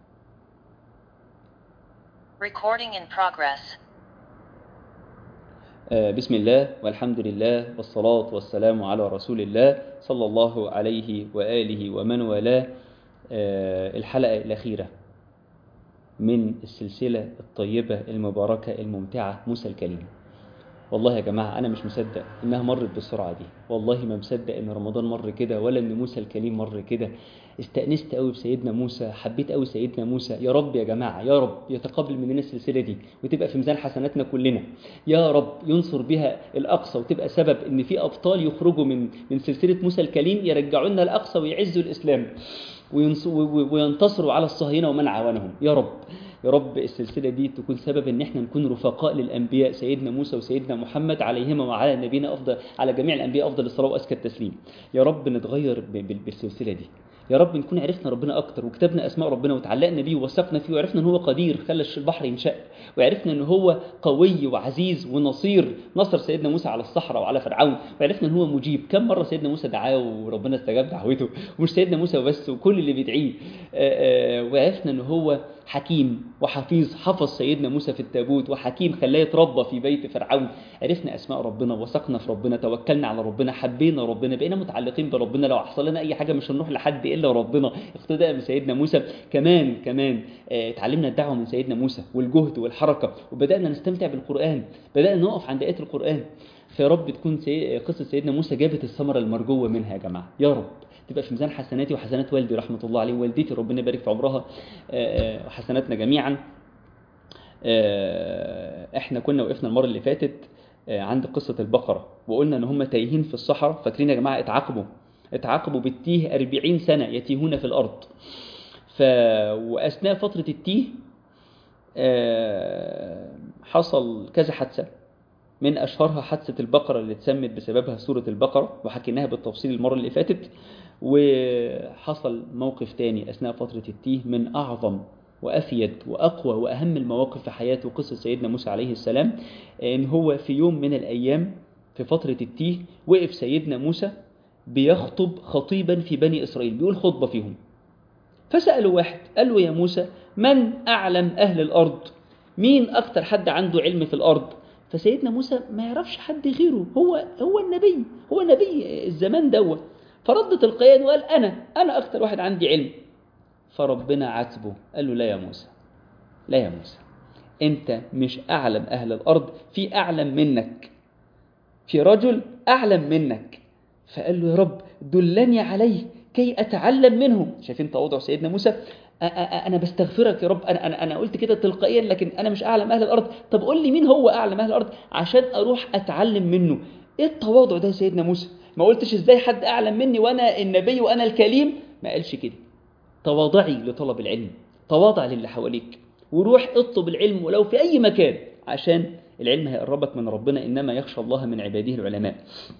Recording in progress. بسم الله والحمد لله والصلاة والسلام على رسول الله صلى الله عليه وآله ومن والاه الحلقة الأخيرة من السلسلة الطيبة المباركة الممتعة موسى الكليم والله يا جماعة أنا مش مصدق إنها مرت بالسرعة دي والله ما مصدق إن رمضان مر كده ولا إن موسى الكليم مر كده استأنست قوي بسيدنا موسى حبيت قوي سيدنا موسى يا رب يا جماعة يا رب يتقبل مننا السلسلة دي وتبقى في ميزان حسناتنا كلنا يا رب ينصر بها الأقصى وتبقى سبب إن في أبطال يخرجوا من من سلسلة موسى الكليم يرجعوا لنا الأقصى ويعزوا الإسلام وينتصروا على الصهاينة ومن عاونهم يا رب يا رب السلسلة دي تكون سبب ان احنا نكون رفقاء للأنبياء سيدنا موسى وسيدنا محمد عليهما وعلى نبينا أفضل على جميع الأنبياء أفضل الصلاة وأزكى التسليم يا رب نتغير بالسلسلة دي يا رب نكون عرفنا ربنا أكتر وكتبنا أسماء ربنا وتعلقنا بيه ووثقنا فيه وعرفنا إن هو قدير خلى البحر ينشق وعرفنا إن هو قوي وعزيز ونصير نصر سيدنا موسى على الصحراء وعلى فرعون وعرفنا إن هو مجيب كم مرة سيدنا موسى دعاه وربنا استجاب دعوته ومش سيدنا موسى بس وكل اللي بيدعيه وعرفنا إن هو حكيم وحفيظ حفظ سيدنا موسى في التابوت وحكيم خلاه يتربى في بيت فرعون عرفنا اسماء ربنا وثقنا في ربنا توكلنا على ربنا حبينا ربنا بقينا متعلقين بربنا لو حصل لنا اي حاجه مش هنروح لحد الا ربنا اقتداء بسيدنا موسى كمان كمان آه، اتعلمنا الدعوه من سيدنا موسى والجهد والحركه وبدانا نستمتع بالقران بدانا نقف عند ايات القران فيا رب تكون سي... قصه سيدنا موسى جابت الثمره المرجوه منها يا جماعه يا رب تبقى في ميزان حسناتي وحسنات والدي رحمه الله عليه ووالدتي ربنا يبارك في عمرها آه، آه، وحسناتنا جميعا آه، احنا كنا وقفنا المره اللي فاتت آه، عند قصه البقره وقلنا ان هم تايهين في الصحراء فاكرين يا جماعه اتعاقبوا اتعاقبوا بالتيه 40 سنه يتيهون في الارض ف واثناء فتره التيه آه، حصل كذا حادثه من اشهرها حادثه البقره اللي اتسمت بسببها سوره البقره وحكيناها بالتفصيل المره اللي فاتت وحصل موقف تاني اثناء فتره التيه من اعظم وافيد واقوى واهم المواقف في حياته قصه سيدنا موسى عليه السلام ان هو في يوم من الايام في فتره التيه وقف سيدنا موسى بيخطب خطيبا في بني اسرائيل بيقول خطبه فيهم فسألوا واحد قال له يا موسى من أعلم أهل الأرض مين أكتر حد عنده علم في الأرض فسيدنا موسى ما يعرفش حد غيره هو هو النبي هو نبي الزمان دوت فرد تلقائيا وقال أنا أنا أكتر واحد عندي علم فربنا عاتبه قال له لا يا موسى لا يا موسى أنت مش أعلم أهل الأرض في أعلم منك في رجل أعلم منك فقال له يا رب دلني عليه كي أتعلم منه شايفين تواضع سيدنا موسى أ- أ- أ- أنا بستغفرك يا رب أنا, أنا, أنا قلت كده تلقائيا لكن أنا مش أعلم أهل الأرض طب قول لي مين هو أعلم أهل الأرض عشان أروح أتعلم منه إيه التواضع ده يا سيدنا موسى ما قلتش إزاي حد أعلم مني وأنا النبي وأنا الكليم ما قالش كده تواضعي لطلب العلم تواضع للي حواليك وروح اطلب العلم ولو في أي مكان عشان العلم هيقربك من ربنا إنما يخشى الله من عباده العلماء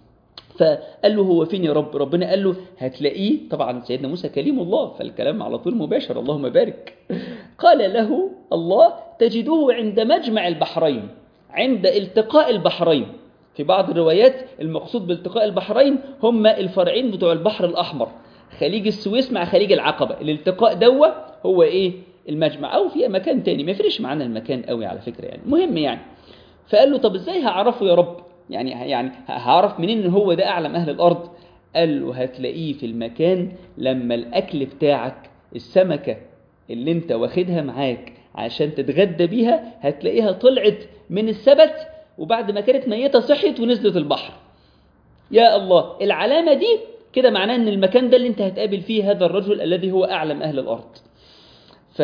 فقال له هو فين يا رب ربنا قال له هتلاقيه طبعا سيدنا موسى كليم الله فالكلام على طول مباشر اللهم بارك قال له الله تجده عند مجمع البحرين عند التقاء البحرين في بعض الروايات المقصود بالتقاء البحرين هم الفرعين بتوع البحر الأحمر خليج السويس مع خليج العقبة الالتقاء دوا هو ايه المجمع او في مكان تاني ما يفرقش معانا المكان قوي على فكرة يعني مهم يعني فقال له طب ازاي هعرفه يا رب يعني يعني هعرف منين ان هو ده اعلم اهل الارض قال له هتلاقيه في المكان لما الاكل بتاعك السمكه اللي انت واخدها معاك عشان تتغدى بيها هتلاقيها طلعت من السبت وبعد ما كانت ميته صحيت ونزلت البحر يا الله العلامه دي كده معناه ان المكان ده اللي انت هتقابل فيه هذا الرجل الذي هو اعلم اهل الارض ف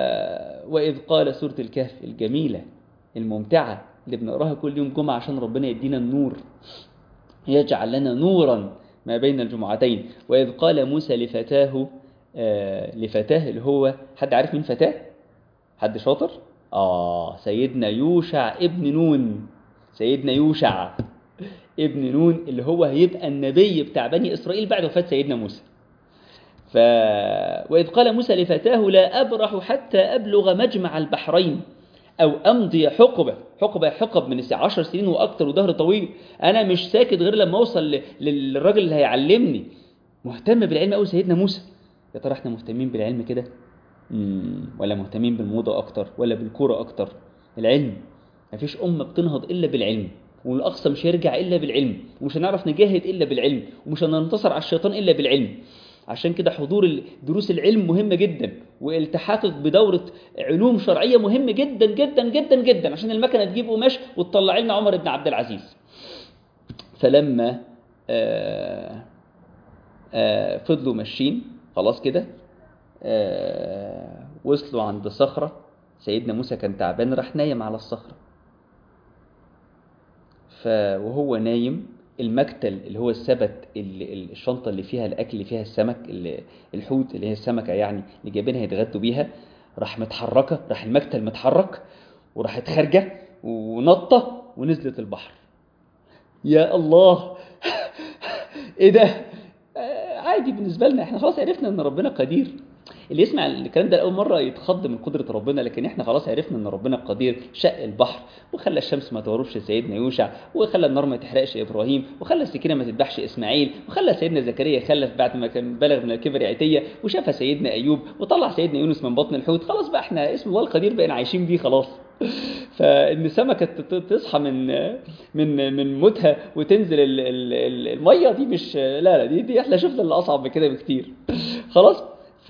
واذ قال سوره الكهف الجميله الممتعه اللي بنقراها كل يوم جمعة عشان ربنا يدينا النور يجعل لنا نورا ما بين الجمعتين وإذ قال موسى لفتاه آه لفتاه اللي هو حد عارف مين فتاه؟ حد شاطر؟ آه سيدنا يوشع ابن نون سيدنا يوشع ابن نون اللي هو هيبقى النبي بتاع بني إسرائيل بعد وفاة سيدنا موسى ف... وإذ قال موسى لفتاه لا أبرح حتى أبلغ مجمع البحرين أو أمضي حقبة حقبة حقب من الساعة 10 سنين وأكتر وظهر طويل أنا مش ساكت غير لما أوصل ل... للراجل اللي هيعلمني مهتم بالعلم أوي سيدنا موسى يا ترى احنا مهتمين بالعلم كده مم. ولا مهتمين بالموضة أكتر ولا بالكورة أكتر العلم مفيش أمة بتنهض إلا بالعلم والأقصى مش هيرجع إلا بالعلم ومش هنعرف نجاهد إلا بالعلم ومش هننتصر على الشيطان إلا بالعلم عشان كده حضور دروس العلم مهمة جدا والتحاقك بدورة علوم شرعية مهم جدا جدا جدا جدا عشان المكنة تجيب قماش وتطلع لنا عمر بن عبد العزيز فلما آآ آآ فضلوا ماشيين خلاص كده وصلوا عند صخرة سيدنا موسى كان تعبان راح نايم على الصخرة ف وهو نايم المكتل اللي هو السبت اللي الشنطة اللي فيها الأكل اللي فيها السمك اللي الحوت اللي هي السمكة يعني اللي جايبينها يتغدوا بيها راح متحركة راح المكتل متحرك وراحت خارجة ونطة ونزلت البحر يا الله ايه ده عادي بالنسبة لنا احنا خلاص عرفنا ان ربنا قدير اللي يسمع الكلام ده لاول مره يتخض من قدره ربنا لكن احنا خلاص عرفنا ان ربنا قدير شق البحر وخلى الشمس ما تغربش سيدنا يوشع وخلى النار ما تحرقش ابراهيم وخلى السكينه ما تذبحش اسماعيل وخلى سيدنا زكريا خلف بعد ما كان بلغ من الكبر عتيه وشاف سيدنا ايوب وطلع سيدنا يونس من بطن الحوت خلاص بقى احنا اسم الله القدير بقينا عايشين بيه خلاص فان سمكه تصحى من من من موتها وتنزل الميه دي مش لا لا دي, دي احنا شفنا اللي اصعب من كده بكتير خلاص ف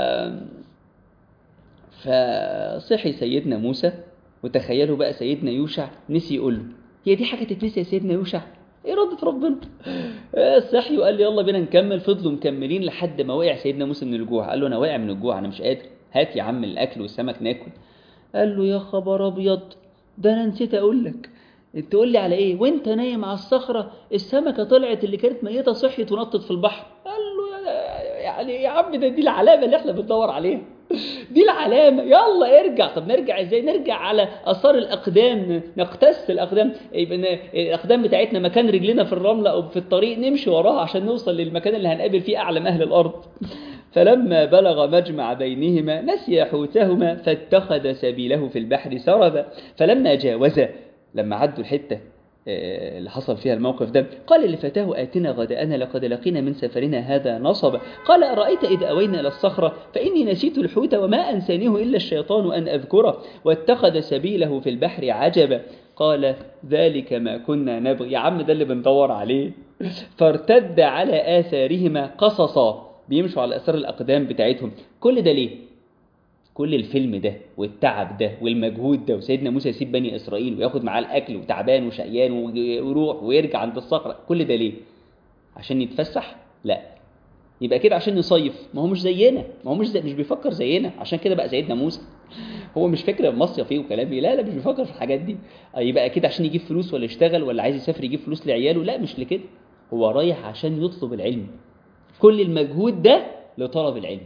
فصحي سيدنا موسى وتخيلوا بقى سيدنا يوشع نسي يقول له هي دي حاجه تتنسي يا سيدنا يوشع ايه ردة ربنا صحي وقال لي يلا بينا نكمل فضلوا مكملين لحد ما وقع سيدنا موسى من الجوع قال له انا واقع من الجوع انا مش قادر هات يا عم الاكل والسمك ناكل قال له يا خبر ابيض ده انا نسيت اقول لك انت تقول لي على ايه وانت نايم على الصخره السمكه طلعت اللي كانت ميته صحيت ونطت في البحر قال له يعني يا عم ده دي العلامه اللي احنا بندور عليها دي العلامة يلا ارجع طب نرجع ازاي نرجع على اثار الاقدام نقتس الاقدام الاقدام بتاعتنا مكان رجلنا في الرملة او في الطريق نمشي وراها عشان نوصل للمكان اللي هنقابل فيه اعلم اهل الارض فلما بلغ مجمع بينهما نسي حوتهما فاتخذ سبيله في البحر سربا فلما جاوزا لما عدوا الحته اللي حصل فيها الموقف ده قال لفتاه آتنا غداءنا لقد لقينا من سفرنا هذا نصبا قال أرأيت إذ أوينا إلى الصخرة فإني نسيت الحوت وما أنسانيه إلا الشيطان أن أذكره واتخذ سبيله في البحر عجبا قال ذلك ما كنا نبغي يا عم ده اللي بندور عليه فارتد على آثارهما قصصا بيمشوا على أثار الأقدام بتاعتهم كل ده ليه؟ كل الفيلم ده والتعب ده والمجهود ده وسيدنا موسى يسيب بني اسرائيل وياخد معاه الاكل وتعبان وشقيان ويروح ويرجع عند الصخره كل ده ليه عشان يتفسح لا يبقى كده عشان يصيف ما هو مش زينا ما هو مش زي مش بيفكر زينا عشان كده بقى سيدنا موسى هو مش فكره مصيف فيه وكلامي لا لا مش بيفكر في الحاجات دي يبقى كده عشان يجيب فلوس ولا يشتغل ولا عايز يسافر يجيب فلوس لعياله لا مش لكده هو رايح عشان يطلب العلم كل المجهود ده لطلب العلم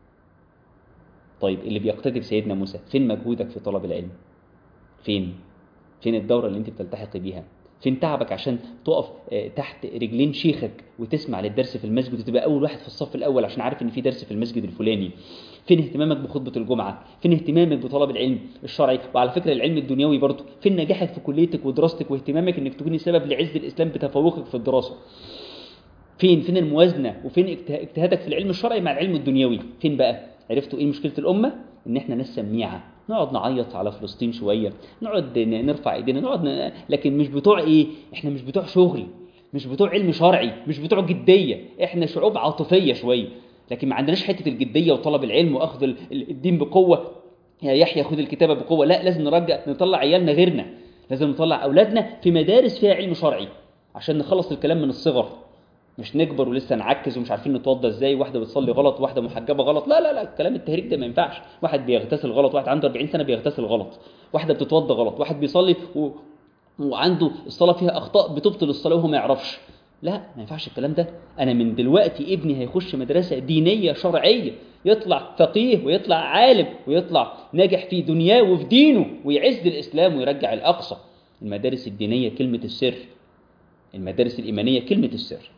طيب اللي بيقتدي بسيدنا موسى فين مجهودك في طلب العلم فين فين الدورة اللي انت بتلتحق بيها فين تعبك عشان تقف تحت رجلين شيخك وتسمع للدرس في المسجد وتبقى اول واحد في الصف الاول عشان عارف ان في درس في المسجد الفلاني فين اهتمامك بخطبة الجمعة فين اهتمامك بطلب العلم الشرعي وعلى فكرة العلم الدنيوي برضه فين نجاحك في كليتك ودراستك واهتمامك انك تكوني سبب لعز الاسلام بتفوقك في الدراسة فين فين الموازنة وفين اجتهادك في العلم الشرعي مع العلم الدنيوي فين بقى عرفتوا ايه مشكله الامه ان احنا ناس سميعه نقعد نعيط على فلسطين شويه نقعد نرفع ايدينا نقعد ن... لكن مش بتوع ايه احنا مش بتوع شغل مش بتوع علم شرعي مش بتوع جديه احنا شعوب عاطفيه شويه لكن ما عندناش حته الجديه وطلب العلم واخذ الدين بقوه يا يحيى خذ الكتابه بقوه لا لازم نرجع نطلع عيالنا غيرنا لازم نطلع اولادنا في مدارس فيها علم شرعي عشان نخلص الكلام من الصغر مش نكبر ولسه نعكز ومش عارفين نتوضى ازاي واحده بتصلي غلط واحده محجبه غلط لا لا لا الكلام التهريج ده ما ينفعش واحد بيغتسل غلط واحد عنده 40 سنه بيغتسل غلط واحده بتتوضى غلط واحد بيصلي و... وعنده الصلاه فيها اخطاء بتبطل الصلاه وهو ما يعرفش لا ما ينفعش الكلام ده انا من دلوقتي ابني هيخش مدرسه دينيه شرعيه يطلع فقيه ويطلع عالم ويطلع ناجح في دنياه وفي دينه ويعز الاسلام ويرجع الاقصى المدارس الدينيه كلمه السر المدارس الايمانيه كلمه السر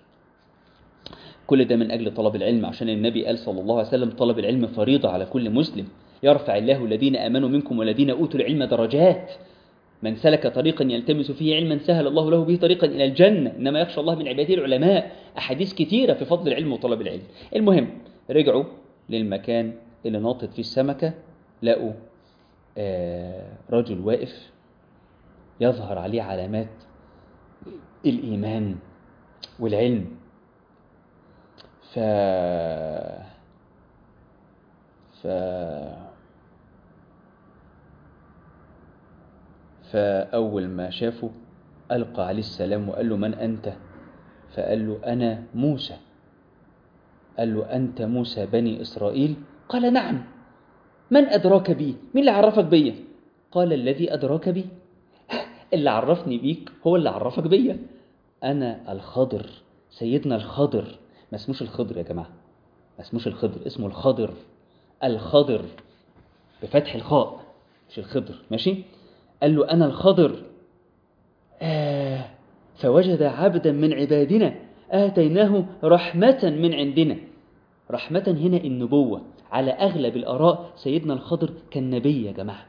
كل ده من أجل طلب العلم عشان النبي قال صلى الله عليه وسلم طلب العلم فريضة على كل مسلم يرفع الله الذين آمنوا منكم والذين أوتوا العلم درجات من سلك طريقا يلتمس فيه علما سهل الله له به طريقا إلى الجنة إنما يخشى الله من عباده العلماء أحاديث كثيرة في فضل العلم وطلب العلم المهم رجعوا للمكان اللي ناطت فيه السمكة لقوا آه رجل واقف يظهر عليه علامات الإيمان والعلم ف ف فأول ما شافه ألقى عليه السلام وقال له من أنت فقال له أنا موسى قال له أنت موسى بني إسرائيل قال نعم من أدراك بي مين اللي عرفك بيا قال الذي أدراك بي اللي عرفني بيك هو اللي عرفك بيا أنا الخضر سيدنا الخضر ما اسموش الخضر يا جماعة ما اسموش الخضر اسمه الخضر الخضر بفتح الخاء مش الخضر ماشي قال له أنا الخضر آه فوجد عبدا من عبادنا آتيناه رحمة من عندنا رحمة هنا النبوة على أغلب الآراء سيدنا الخضر كان نبي يا جماعة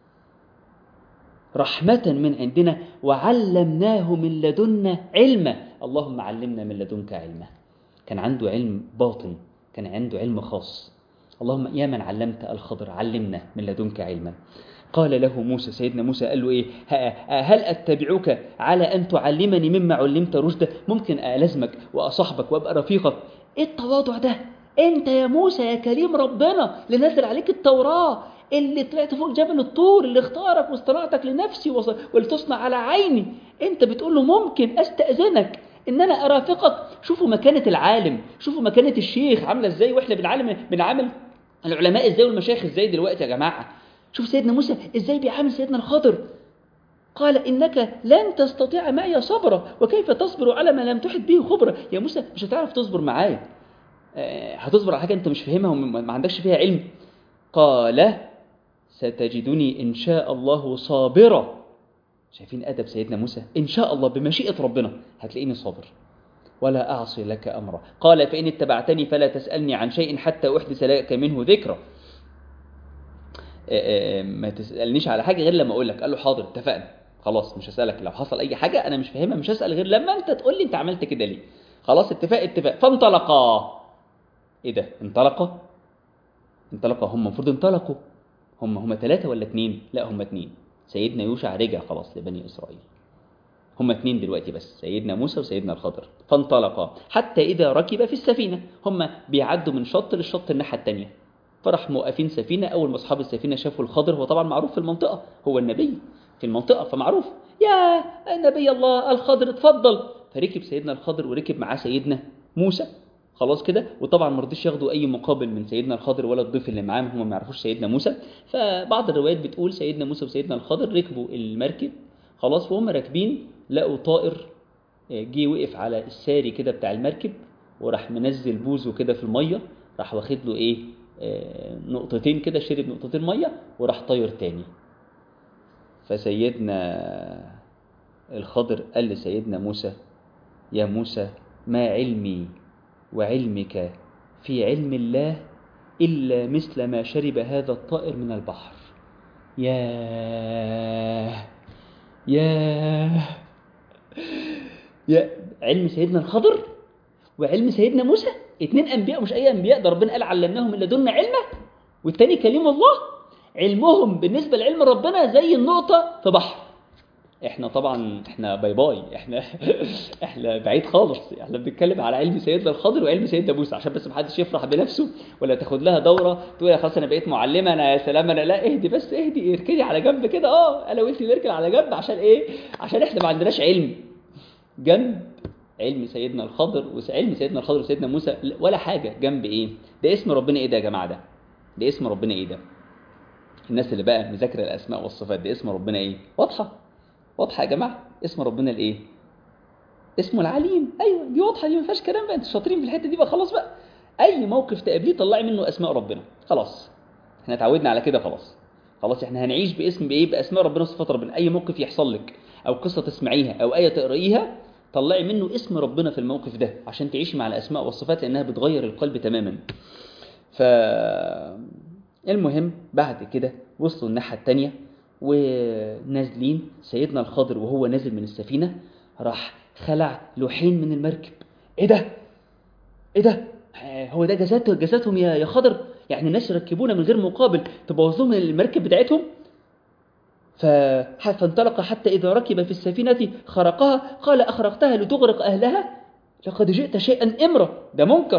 رحمة من عندنا وعلمناه من لدنا علما اللهم علمنا من لدنك علما كان عنده علم باطن كان عنده علم خاص اللهم يا من علمت الخضر علمنا من لدنك علما قال له موسى سيدنا موسى قال له ايه هل اتبعك على ان تعلمني مما علمت رشدا ممكن الازمك واصاحبك وابقى رفيقك ايه التواضع ده انت يا موسى يا كريم ربنا اللي نزل عليك التوراه اللي طلعت فوق جبل الطور اللي اختارك واصطنعتك لنفسي ولتصنع على عيني انت بتقول له ممكن استاذنك ان انا ارافقك شوفوا مكانه العالم شوفوا مكانه الشيخ عامله ازاي واحنا بنعلم بنعامل العلماء ازاي والمشايخ ازاي دلوقتي يا جماعه شوف سيدنا موسى ازاي بيعامل سيدنا الخضر قال انك لن تستطيع معي صبرا وكيف تصبر على ما لم تحط به خبرا يا موسى مش هتعرف تصبر معايا هتصبر على حاجه انت مش فاهمها وما عندكش فيها علم قال ستجدني ان شاء الله صابرا شايفين ادب سيدنا موسى ان شاء الله بمشيئه ربنا هتلاقيني صابر ولا اعصي لك امرا قال فان اتبعتني فلا تسالني عن شيء حتى احدث لك منه ذكرى ما تسالنيش على حاجه غير لما اقول لك قال له حاضر اتفقنا خلاص مش هسالك لو حصل اي حاجه انا مش فاهمها مش هسال غير لما انت تقول لي انت عملت كده ليه خلاص اتفاق اتفاق فانطلقا ايه ده انطلقا انطلقا هم المفروض انطلقوا هم هم ثلاثة ولا اثنين لا هم اثنين سيدنا يوشع رجع خلاص لبني إسرائيل هم اثنين دلوقتي بس سيدنا موسى وسيدنا الخضر فانطلقا حتى إذا ركب في السفينة هم بيعدوا من شط للشط الناحية الثانية فراح موقفين سفينة أول ما أصحاب السفينة شافوا الخضر هو طبعا معروف في المنطقة هو النبي في المنطقة فمعروف يا نبي الله الخضر اتفضل فركب سيدنا الخضر وركب معاه سيدنا موسى خلاص كده وطبعا ما رضيش ياخدوا اي مقابل من سيدنا الخضر ولا الضيف اللي معاهم هم ما يعرفوش سيدنا موسى فبعض الروايات بتقول سيدنا موسى وسيدنا الخضر ركبوا المركب خلاص وهم راكبين لقوا طائر جه وقف على الساري كده بتاع المركب وراح منزل بوزه كده في الميه راح واخد له ايه آه نقطتين كده شرب نقطتين ميه وراح طاير تاني فسيدنا الخضر قال لسيدنا موسى يا موسى ما علمي وعلمك في علم الله إلا مثل ما شرب هذا الطائر من البحر ياه ياه يا علم سيدنا الخضر وعلم سيدنا موسى اتنين أنبياء مش أي أنبياء ده ربنا قال علمناهم من لدنا علما والتاني كلمة الله علمهم بالنسبة لعلم ربنا زي النقطة في بحر احنا طبعا احنا باي باي احنا احنا بعيد خالص احنا بنتكلم على علم سيدنا الخضر وعلم سيدنا موسى عشان بس محدش يفرح بنفسه ولا تاخد لها دوره تقول يا خلاص انا بقيت معلمه انا يا سلام انا لا اهدي بس اهدي اركني على جنب كده اه انا وانت نركن على جنب عشان ايه عشان احنا ما عندناش علم جنب علم سيدنا الخضر وعلم سيدنا الخضر وسيدنا موسى ولا حاجه جنب ايه ده اسم ربنا ايه ده يا جماعه ده ده اسم ربنا ايه ده الناس اللي بقى مذاكره الاسماء والصفات ده اسم ربنا ايه واضحه واضحه يا جماعه اسم ربنا الايه اسمه العليم ايوه دي واضحه دي ما فيهاش كلام بقى انتوا شاطرين في الحته دي بقى خلاص بقى اي موقف تقابليه طلعي منه اسماء ربنا خلاص احنا اتعودنا على كده خلاص خلاص احنا هنعيش باسم بايه باسماء ربنا وصفات ربنا اي موقف يحصل لك او قصه تسمعيها او ايه تقرأيها طلعي منه اسم ربنا في الموقف ده عشان تعيشي مع الاسماء والصفات لانها بتغير القلب تماما ف المهم بعد كده وصلوا الناحيه الثانيه ونازلين سيدنا الخضر وهو نازل من السفينة راح خلع لوحين من المركب ايه ده ايه ده هو ده جزات جزاتهم يا يا خضر يعني الناس يركبونا من غير مقابل تبوظ لهم المركب بتاعتهم فانطلق حتى إذا ركب في السفينة خرقها قال أخرقتها لتغرق أهلها لقد جئت شيئا إمرا ده منكر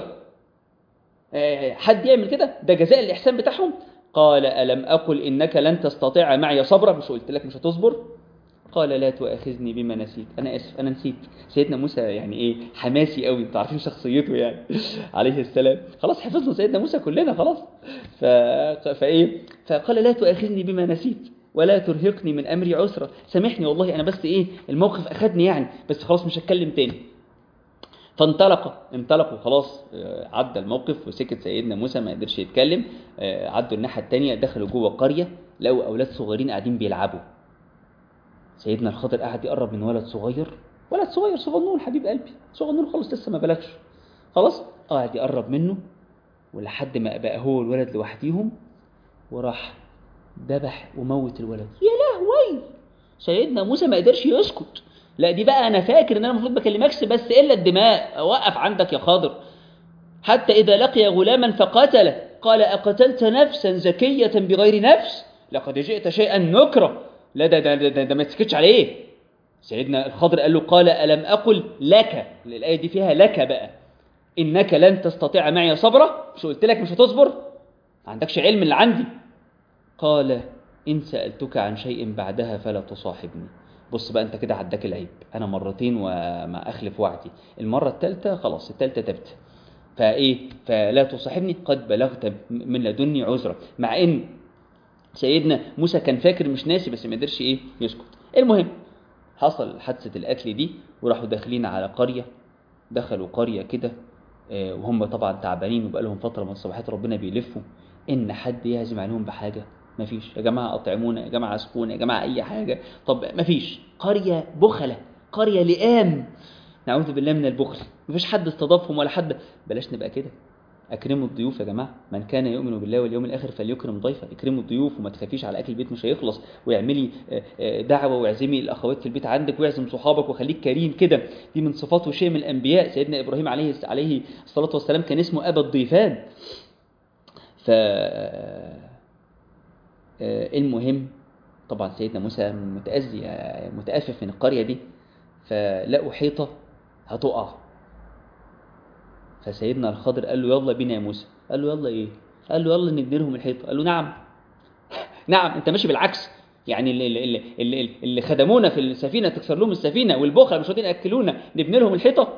حد يعمل كده ده جزاء الإحسان بتاعهم قال ألم أقل إنك لن تستطيع معي صبرا مش قلت لك مش هتصبر قال لا تؤاخذني بما نسيت أنا آسف أنا نسيت سيدنا موسى يعني إيه حماسي قوي أنتوا عارفين شخصيته يعني عليه السلام خلاص حفظنا سيدنا موسى كلنا خلاص ف... فإيه فقال لا تؤاخذني بما نسيت ولا ترهقني من أمري عسرا سامحني والله أنا بس إيه الموقف أخدني يعني بس خلاص مش هتكلم تاني فانطلق انطلقوا خلاص عدى الموقف وسكت سيدنا موسى ما قدرش يتكلم عدوا الناحيه الثانيه دخلوا جوه قريه لقوا اولاد صغيرين قاعدين بيلعبوا سيدنا الخضر قاعد يقرب من ولد صغير ولد صغير صغنون حبيب قلبي صغنون خالص لسه ما بلغش خلاص قاعد يقرب منه ولحد ما بقى هو الولد لوحديهم وراح ذبح وموت الولد يا لهوي سيدنا موسى ما قدرش يسكت لا دي بقى انا فاكر ان انا المفروض بكلمكش بس الا الدماء وقف عندك يا خاضر حتى اذا لقي غلاما فقتله قال اقتلت نفسا زكيه بغير نفس لقد جئت شيئا نكره لا ده ده ده, ده, ده ما تسكتش عليه سيدنا الخضر قال له قال الم اقل لك الايه دي فيها لك بقى انك لن تستطيع معي صبرا مش قلت لك مش هتصبر ما عندكش علم اللي عندي قال إن سألتك عن شيء بعدها فلا تصاحبني بص بقى أنت كده عداك العيب أنا مرتين وما أخلف وعدي المرة الثالثة خلاص الثالثة تبت فإيه فلا تصاحبني قد بلغت من لدني عذرا مع إن سيدنا موسى كان فاكر مش ناسي بس ما قدرش إيه يسكت المهم حصل حادثة القتل دي وراحوا داخلين على قرية دخلوا قرية كده آه، وهم طبعا تعبانين وبقى لهم فترة من صباحات ربنا بيلفوا إن حد يهزم عليهم بحاجة مفيش يا جماعة أطعمونا يا جماعة اسقونا يا جماعة أي حاجة طب مفيش قرية بخلة قرية لئام نعوذ بالله من البخل مفيش حد استضافهم ولا حد بلاش نبقى كده اكرموا الضيوف يا جماعه من كان يؤمن بالله واليوم الاخر فليكرم ضيفه اكرموا الضيوف وما تخافيش على اكل البيت مش هيخلص واعملي آه، آه، دعوه واعزمي الاخوات في البيت عندك واعزم صحابك وخليك كريم كده دي من صفات وشيء من الانبياء سيدنا ابراهيم عليه عليه الصلاه والسلام كان اسمه ابا الضيفان ف آه، المهم طبعا سيدنا موسى متأذي آه، متأفف من القرية دي فلقوا حيطة هتقع فسيدنا الخضر قال له يلا بينا يا موسى قال له يلا ايه قال له يلا نبني لهم الحيطة قال له نعم نعم انت ماشي بالعكس يعني اللي, اللي, اللي, اللي خدمونا في السفينة تكسر لهم السفينة والبخل مش راضيين ياكلونا نبني لهم الحيطة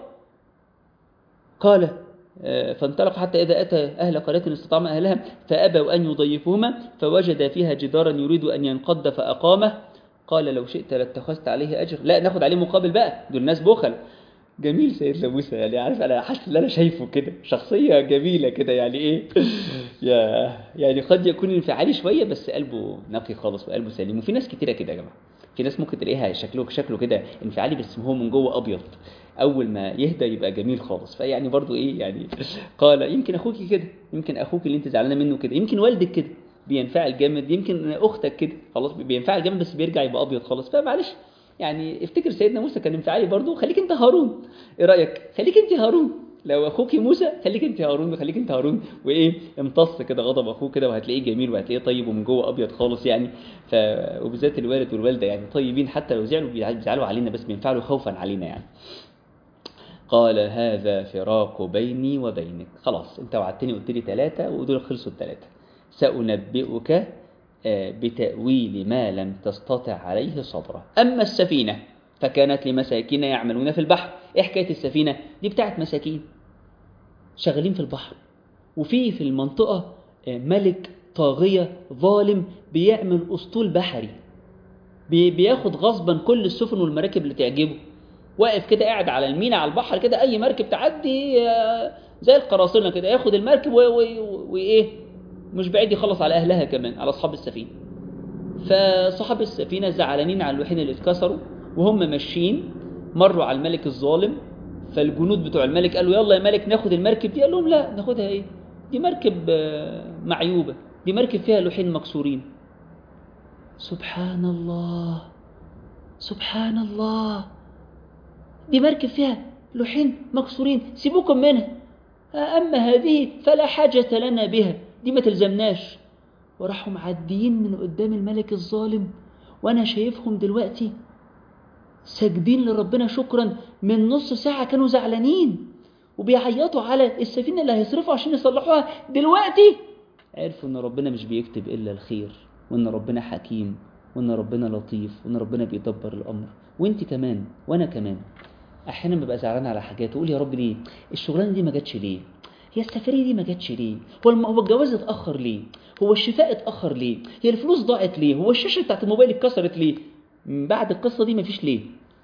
قال آه، فانطلق حتى إذا أتى أهل قرية استطعم أهلها فأبوا أن يضيفوهما فوجد فيها جدارا يريد أن ينقض فأقامه قال لو شئت لاتخذت عليه أجر لا ناخد عليه مقابل بقى دول ناس بخل جميل سيدنا موسى يعني عارف انا حاسس ان انا شايفه كده شخصيه جميله كده يعني ايه يا يعني قد يكون انفعالي شويه بس قلبه نقي خالص وقلبه سليم وفي ناس كتيره كده يا جماعه في ناس ممكن تلاقيها شكله شكله كده انفعالي بس هو من جوه ابيض اول ما يهدى يبقى جميل خالص فيعني برضو ايه يعني قال يمكن اخوك كده يمكن اخوك اللي انت زعلانه منه كده يمكن والدك كده بينفعل جامد يمكن اختك كده خلاص بينفعل جامد بس بيرجع يبقى ابيض خالص فمعلش يعني افتكر سيدنا موسى كان انفعالي برضو خليك انت هارون ايه رايك خليك انت هارون لو اخوك موسى خليك انت هارون وخليك انت هارون وايه امتص كده غضب اخوك كده وهتلاقيه جميل وهتلاقيه طيب ومن جوه ابيض خالص يعني ف وبالذات الوالد والوالده يعني طيبين حتى لو زعلوا بيزعلوا علينا بس بينفعلوا خوفا علينا يعني قال هذا فراق بيني وبينك خلاص انت وعدتني قلت لي ثلاثة ودول خلصوا الثلاثة سأنبئك آه، بتأويل ما لم تستطع عليه صبرا أما السفينة فكانت لمساكين يعملون في البحر إيه حكاية السفينة دي بتاعت مساكين شغالين في البحر وفي في المنطقة آه، ملك طاغية ظالم بيعمل أسطول بحري بي- بياخد غصبا كل السفن والمراكب اللي تعجبه واقف كده قاعد على المينا على البحر كده اي مركب تعدي آه، زي القراصنه كده ياخد المركب و- و- وايه مش بعيد يخلص على اهلها كمان على اصحاب السفينه فصحاب السفينه زعلانين على اللوحين اللي اتكسروا وهم ماشيين مروا على الملك الظالم فالجنود بتوع الملك قالوا يلا يا ملك ناخد المركب دي قال لهم لا ناخدها ايه دي مركب آه، معيوبه دي مركب فيها لوحين مكسورين سبحان الله سبحان الله دي مركب فيها لوحين مكسورين سيبوكم منها أما هذه فلا حاجة لنا بها دي ما تلزمناش وراحوا معديين من قدام الملك الظالم وأنا شايفهم دلوقتي ساجدين لربنا شكرا من نص ساعة كانوا زعلانين وبيعيطوا على السفينة اللي هيصرفوا عشان يصلحوها دلوقتي عرفوا ان ربنا مش بيكتب الا الخير وان ربنا حكيم وان ربنا لطيف وان ربنا بيدبر الامر وانت كمان وانا كمان احيانا ببقى زعلان على حاجات واقول يا رب ليه الشغلانه دي ما جاتش ليه هي السفريه دي ما جاتش ليه هو الم... هو الجواز اتاخر ليه هو الشفاء اتاخر ليه هي الفلوس ضاعت ليه هو الشاشه بتاعت الموبايل اتكسرت ليه من بعد القصه دي مفيش ليه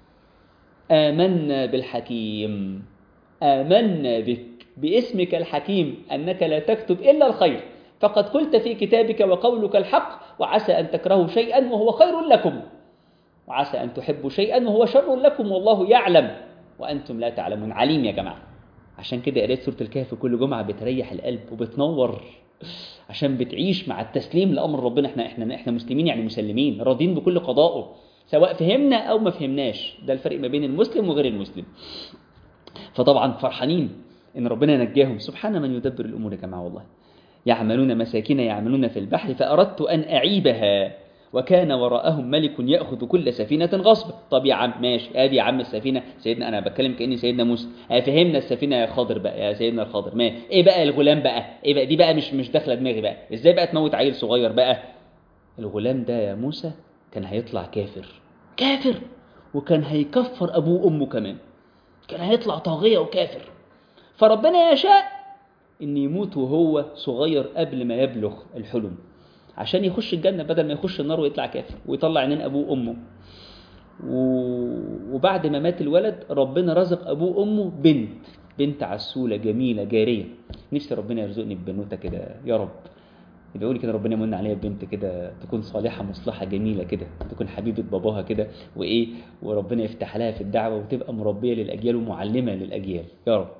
آمنا بالحكيم آمنا بك باسمك الحكيم أنك لا تكتب إلا الخير فقد قلت في كتابك وقولك الحق وعسى أن تكرهوا شيئا وهو خير لكم وعسى أن تحبوا شيئا وهو شر لكم والله يعلم وأنتم لا تعلمون عليم يا جماعة عشان كده قرايه سوره الكهف كل جمعه بتريح القلب وبتنور عشان بتعيش مع التسليم لامر ربنا احنا احنا احنا مسلمين يعني مسلمين راضين بكل قضائه سواء فهمنا او ما فهمناش ده الفرق ما بين المسلم وغير المسلم فطبعا فرحانين ان ربنا نجاهم سبحان من يدبر الامور يا جماعه والله يعملون مساكن يعملون في البحر فاردت ان اعيبها وكان وراءهم ملك ياخذ كل سفينه غصبا طب يا عم ماشي ادي يا عم السفينه سيدنا انا بتكلم كاني سيدنا موسى آه فهمنا السفينه يا خاضر بقى يا سيدنا الخاضر ما ايه بقى الغلام بقى ايه بقى دي بقى مش مش داخله دماغي بقى ازاي بقى تموت عيل صغير بقى الغلام ده يا موسى كان هيطلع كافر كافر وكان هيكفر ابوه وامه كمان كان هيطلع طاغيه وكافر فربنا يشاء ان يموت وهو صغير قبل ما يبلغ الحلم عشان يخش الجنه بدل ما يخش النار ويطلع كافر ويطلع عينين ابوه وامه و... وبعد ما مات الولد ربنا رزق ابوه وامه بنت بنت عسوله جميله جاريه نفسي ربنا يرزقني ببنوته كده يا رب يدعوا لي كده ربنا يمن عليا بنت كده تكون صالحه مصلحه جميله كده تكون حبيبه باباها كده وايه وربنا يفتح لها في الدعوه وتبقى مربيه للاجيال ومعلمه للاجيال يا رب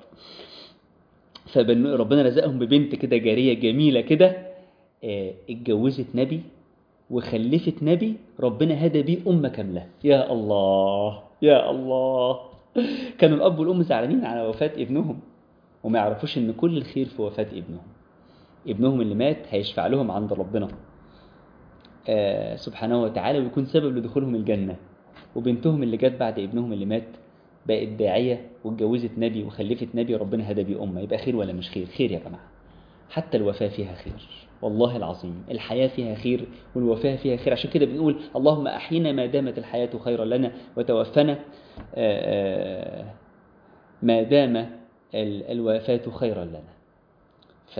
فربنا رزقهم ببنت كده جاريه جميله كده اه اتجوزت نبي وخلفت نبي ربنا هدى بيه امه كامله يا الله يا الله كانوا الاب والام زعلانين على وفاه ابنهم وما يعرفوش ان كل الخير في وفاه ابنهم ابنهم اللي مات هيشفع لهم عند ربنا آه سبحانه وتعالى ويكون سبب لدخولهم الجنة وبنتهم اللي جت بعد ابنهم اللي مات بقت داعية واتجوزت نبي وخلفت نبي ربنا هدى بيه أمة يبقى خير ولا مش خير خير يا جماعة حتى الوفاة فيها خير والله العظيم الحياة فيها خير والوفاة فيها خير عشان كده بنقول اللهم أحينا ما دامت الحياة خيرا لنا وتوفنا آه آه ما دام الوفاة خيرا لنا ف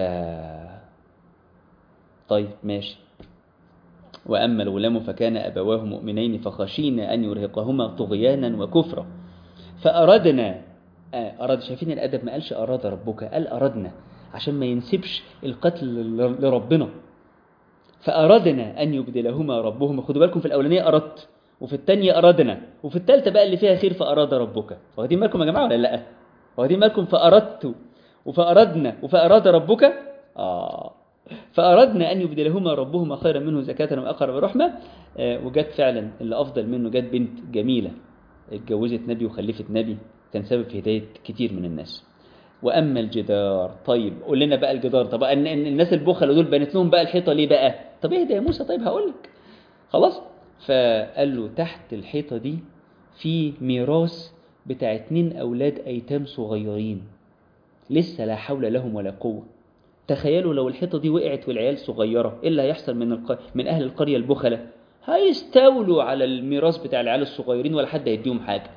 طيب ماشي وأما الغلام فكان أبواه مؤمنين فخشينا أن يرهقهما طغيانا وكفرا فأردنا أراد شايفين الأدب ما قالش أراد ربك قال أردنا عشان ما ينسبش القتل لربنا فأردنا أن يبدلهما ربهما خدوا بالكم في الأولانية أردت وفي الثانية أردنا وفي الثالثة بقى اللي فيها خير فأراد ربك واخدين بالكم يا جماعة ولا لأ واخدين بالكم فأردت وفأردنا وفأراد ربك آه فأردنا أن يبدلهما ربهما خيرا منه زكاة وأقرب رحمة آه وجت فعلا اللي أفضل منه جت بنت جميلة اتجوزت نبي وخلفت نبي كان سبب في هداية كتير من الناس وأما الجدار طيب قول لنا بقى الجدار طب أن الناس البخل دول بنت لهم بقى الحيطة ليه بقى طب اهدى يا موسى طيب هقول لك خلاص فقال له تحت الحيطة دي في ميراث بتاع اتنين أولاد أيتام صغيرين لسه لا حول لهم ولا قوة تخيلوا لو الحيطة دي وقعت والعيال صغيرة إيه اللي هيحصل من, الق... من أهل القرية البخلة هيستولوا على الميراث بتاع العيال الصغيرين ولا حد هيديهم حاجة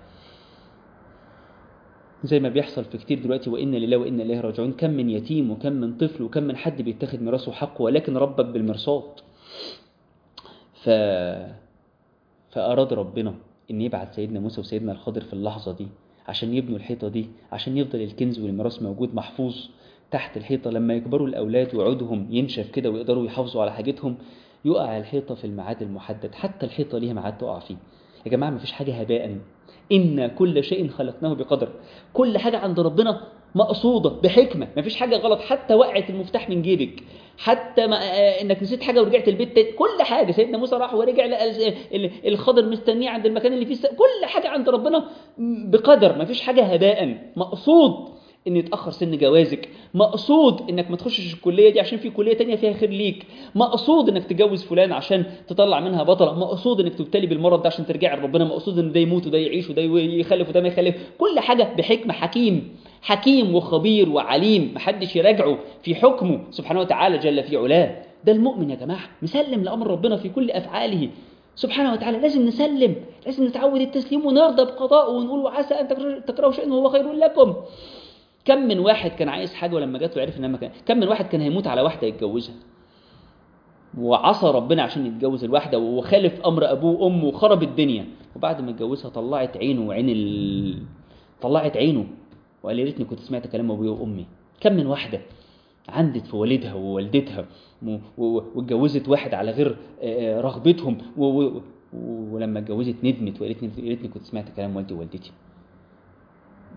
زي ما بيحصل في كتير دلوقتي وإن لله وإن إليه راجعون كم من يتيم وكم من طفل وكم من حد بيتاخد ميراثه حقه ولكن ربك بالمرصاد ف... فأراد ربنا إن يبعت سيدنا موسى وسيدنا الخضر في اللحظة دي عشان يبنوا الحيطة دي عشان يفضل الكنز والميراث موجود محفوظ تحت الحيطة لما يكبروا الأولاد وعودهم ينشف كده ويقدروا يحافظوا على حاجتهم يقع الحيطة في الميعاد المحدد حتى الحيطة ليها ميعاد تقع فيه يا جماعة مفيش حاجة هباء إن كل شيء خلقناه بقدر كل حاجة عند ربنا مقصودة بحكمة مفيش حاجة غلط حتى وقعت المفتاح من جيبك حتى ما آه انك نسيت حاجة ورجعت البيت تاني كل حاجة سيدنا موسى راح ورجع لقى الخضر مستنيه عند المكان اللي فيه الس... كل حاجة عند ربنا بقدر مفيش حاجة هباء مقصود ان يتاخر سن جوازك مقصود انك ما تخشش الكليه دي عشان في كليه تانية فيها خير ليك مقصود انك تتجوز فلان عشان تطلع منها بطله مقصود انك تبتلي بالمرض ده عشان ترجع لربنا مقصود ان ده يموت وده يعيش وده يخلف وده ما يخلف كل حاجه بحكمه حكيم حكيم وخبير وعليم محدش يراجعه في حكمه سبحانه وتعالى جل في علاه ده المؤمن يا جماعه مسلم لامر ربنا في كل افعاله سبحانه وتعالى لازم نسلم لازم نتعود التسليم ونرضى بقضائه ونقول وعسى ان تكرهوا شيئا وهو خير لكم كم من واحد كان عايز حاجه ولما جات له عرف انها مكان كم من واحد كان هيموت على واحده يتجوزها وعصى ربنا عشان يتجوز الواحده وخالف امر ابوه وامه وخرب الدنيا وبعد ما اتجوزها طلعت عينه وعين ال... طلعت عينه وقال يا ريتني كنت سمعت كلام ابويا وامي كم من واحده عندت في والدها ووالدتها واتجوزت واحد على غير رغبتهم و... و... ولما اتجوزت ندمت وقالت يا ريتني كنت سمعت كلام والدي ووالدتي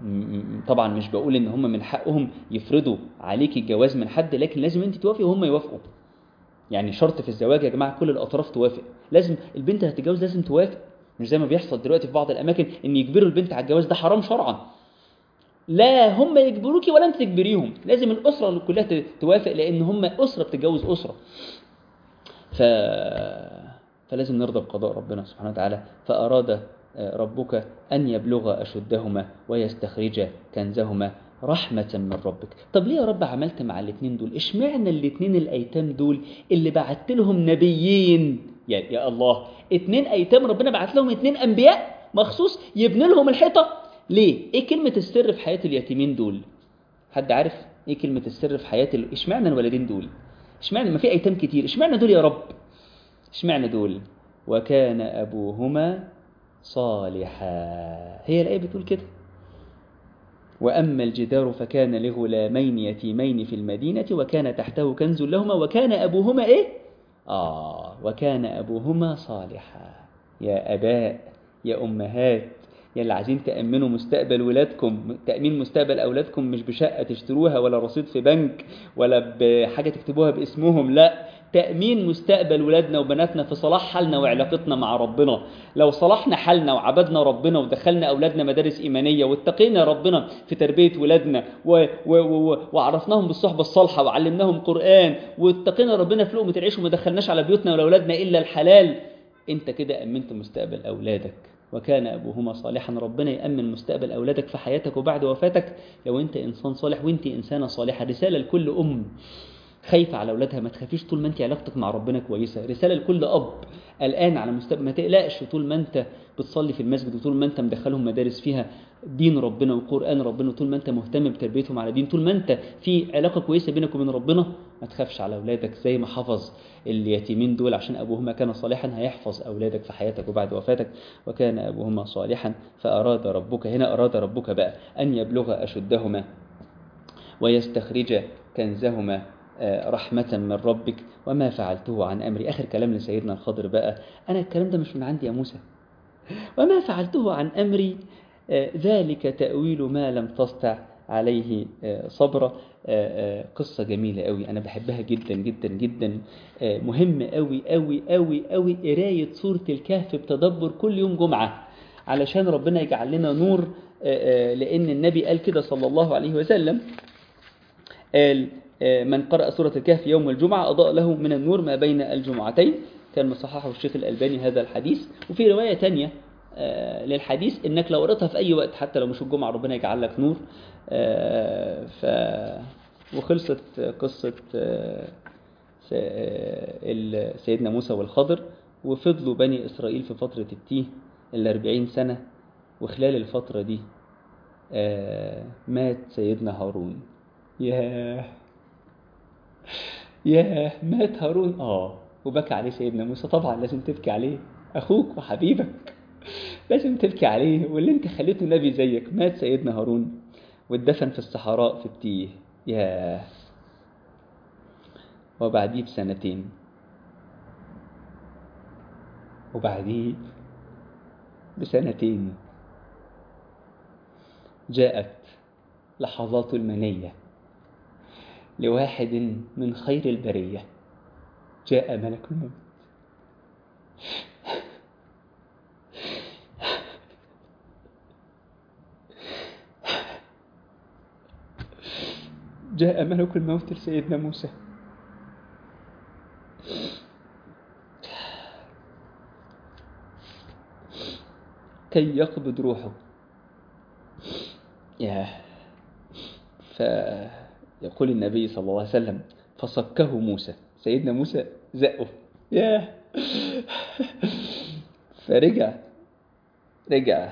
م- م- طبعا مش بقول ان هم من حقهم يفرضوا عليك الجواز من حد لكن لازم انت توافقي وهم يوافقوا يعني شرط في الزواج يا جماعه كل الاطراف توافق لازم البنت اللي هتتجوز لازم توافق مش زي ما بيحصل دلوقتي في بعض الاماكن ان يجبروا البنت على الجواز ده حرام شرعا لا هم يجبروكي ولا انت تجبريهم لازم الاسره اللي كلها ت- توافق لان هم اسره بتتجوز اسره ف... فلازم نرضى بقضاء ربنا سبحانه وتعالى فأراد آه، ربك أن يبلغ أشدهما ويستخرج كنزهما رحمة من ربك طب ليه يا رب عملت مع الاتنين دول اشمعنى الاتنين الأيتام دول اللي بعت لهم نبيين يا, يا الله اتنين أيتام ربنا بعت لهم اتنين أنبياء مخصوص يبني لهم الحيطة ليه ايه كلمة السر في حياة اليتيمين دول حد عارف ايه كلمة السر في حياة ال... اشمعنى الولدين دول اشمعنى ما في ايتام كتير اشمعنى دول يا رب اشمعنى دول وكان ابوهما صالحا هي الايه بتقول كده واما الجدار فكان لغلامين يتيمين في المدينه وكان تحته كنز لهما وكان ابوهما ايه اه وكان ابوهما صالحا يا اباء يا امهات يا اللي عايزين تأمنوا مستقبل ولادكم تأمين مستقبل أولادكم مش بشقة تشتروها ولا رصيد في بنك ولا بحاجة تكتبوها باسمهم لا تأمين مستقبل ولادنا وبناتنا في صلاح حالنا وعلاقتنا مع ربنا لو صلحنا حالنا وعبدنا ربنا ودخلنا أولادنا مدارس إيمانية واتقينا ربنا في تربية ولادنا و... و... و... وعرفناهم بالصحبة الصالحة وعلمناهم قرآن واتقينا ربنا في لقمة العيش وما دخلناش على بيوتنا ولا أولادنا إلا الحلال انت كده أمنت مستقبل أولادك وكان أبوهما صالحا ربنا يأمن مستقبل أولادك في حياتك وبعد وفاتك لو أنت إنسان صالح وأنت إنسانة صالحة رسالة لكل أم خايفة على أولادها ما تخافيش طول ما أنت علاقتك مع ربنا كويسة رسالة لكل أب الآن على مستقبل ما تقلقش طول ما أنت بتصلي في المسجد وطول ما أنت مدخلهم مدارس فيها دين ربنا وقرآن ربنا طول ما أنت مهتم بتربيتهم على دين طول ما أنت في علاقة كويسة بينك وبين ربنا ما تخافش على أولادك زي ما حفظ اليتيمين دول عشان أبوهما كان صالحا هيحفظ أولادك في حياتك وبعد وفاتك وكان أبوهما صالحا فأراد ربك هنا أراد ربك بقى أن يبلغ أشدهما ويستخرج كنزهما آه، رحمة من ربك وما فعلته عن أمري آخر كلام لسيدنا الخضر بقى أنا الكلام ده مش من عندي يا موسى وما فعلته عن أمري آه، ذلك تأويل ما لم تستع عليه آه، صبرا آه، آه، قصة جميلة قوي أنا بحبها جدا جدا جدا آه، مهم قوي قوي قوي قوي قراية سورة الكهف بتدبر كل يوم جمعة علشان ربنا يجعل لنا نور آه، آه، لأن النبي قال كده صلى الله عليه وسلم قال آه، من قرأ سورة الكهف يوم الجمعة أضاء له من النور ما بين الجمعتين كان مصححه الشيخ الألباني هذا الحديث وفي رواية تانية آه، للحديث إنك لو قرأتها في أي وقت حتى لو مش الجمعة ربنا يجعل لك نور آه، ف وخلصت قصة آه، س- آه، ال- سيدنا موسى والخضر وفضلوا بني إسرائيل في فترة التيه الأربعين سنة وخلال الفترة دي آه، مات سيدنا هارون ياه ياه مات هارون اه وبكى عليه سيدنا موسى طبعا لازم تبكي عليه اخوك وحبيبك لازم تبكي عليه واللي انت خليته نبي زيك مات سيدنا هارون واتدفن في الصحراء في التيه ياه وبعديه بسنتين وبعديه بسنتين جاءت لحظات المنيه لواحد من خير البرية جاء ملك الموت جاء ملك الموت لسيدنا موسى كي يقبض روحه ياه فيقول النبي صلى الله عليه وسلم فصكه موسى سيدنا موسى زقه ياه فرجع رجع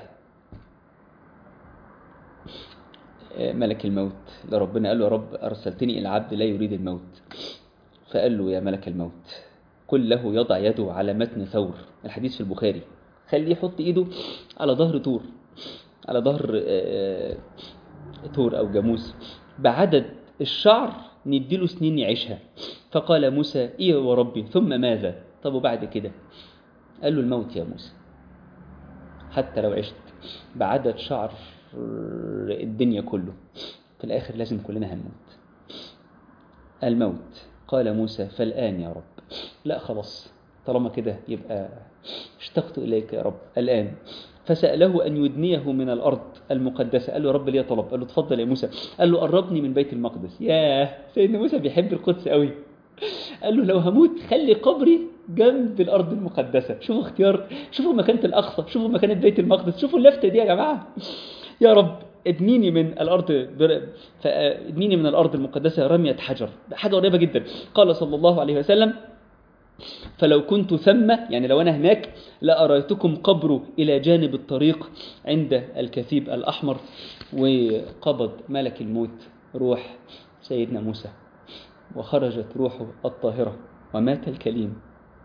ملك الموت لربنا قال له يا رب أرسلتني إلى عبد لا يريد الموت فقال له يا ملك الموت قل له يضع يده على متن ثور الحديث في البخاري خليه يحط ايده على ظهر طور على ظهر آه، طور أو جاموس بعدد الشعر نديله سنين يعيشها فقال موسى إيه وربي ثم ماذا طب وبعد كده قال له الموت يا موسى حتى لو عشت بعدد شعر الدنيا كله في الآخر لازم كلنا هنموت الموت قال موسى فالآن يا رب لا خلاص طالما كده يبقى اشتقت إليك يا رب الآن فسأله أن يدنيه من الأرض المقدسة قال له رب لي طلب قال له اتفضل يا موسى قال له قربني من بيت المقدس ياه سيدنا موسى بيحب القدس قوي قال له لو هموت خلي قبري جنب الأرض المقدسة شوفوا اختيار شوفوا مكانة الأقصى شوفوا مكانة بيت المقدس شوفوا اللفتة دي يا جماعة يا رب ادنيني من الارض بر... ادنيني من الارض المقدسه رميه حجر حاجه قريبه جدا قال صلى الله عليه وسلم فلو كنت ثم يعني لو انا هناك لاريتكم قبره الى جانب الطريق عند الكثيب الاحمر وقبض ملك الموت روح سيدنا موسى وخرجت روحه الطاهره ومات الكليم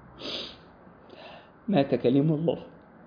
مات كليم الله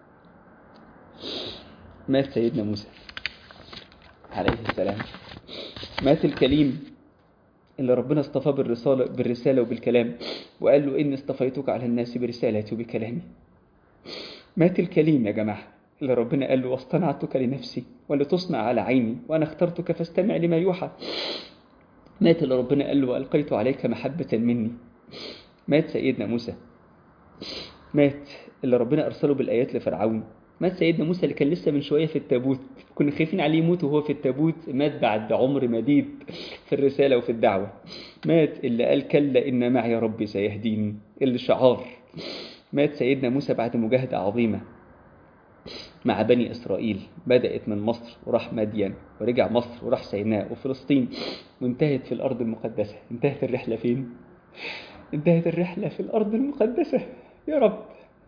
مات سيدنا موسى عليه السلام مات الكليم اللي ربنا اصطفاه بالرسالة, بالرسالة وبالكلام وقال له إني اصطفيتك على الناس برسالتي وبكلامي مات الكليم يا جماعة اللي ربنا قال له واصطنعتك لنفسي ولتصنع على عيني وأنا اخترتك فاستمع لما يوحى مات اللي ربنا قال له وألقيت عليك محبة مني مات سيدنا موسى مات اللي ربنا أرسله بالآيات لفرعون مات سيدنا موسى اللي كان لسه من شوية في التابوت كنا خايفين عليه يموت وهو في التابوت مات بعد عمر مديد في الرسالة وفي الدعوة مات اللي قال كلا إن معي ربي سيهديني اللي شعار مات سيدنا موسى بعد مجاهدة عظيمة مع بني إسرائيل بدأت من مصر وراح مدين ورجع مصر وراح سيناء وفلسطين وانتهت في الأرض المقدسة انتهت الرحلة فين؟ انتهت الرحلة في الأرض المقدسة يا رب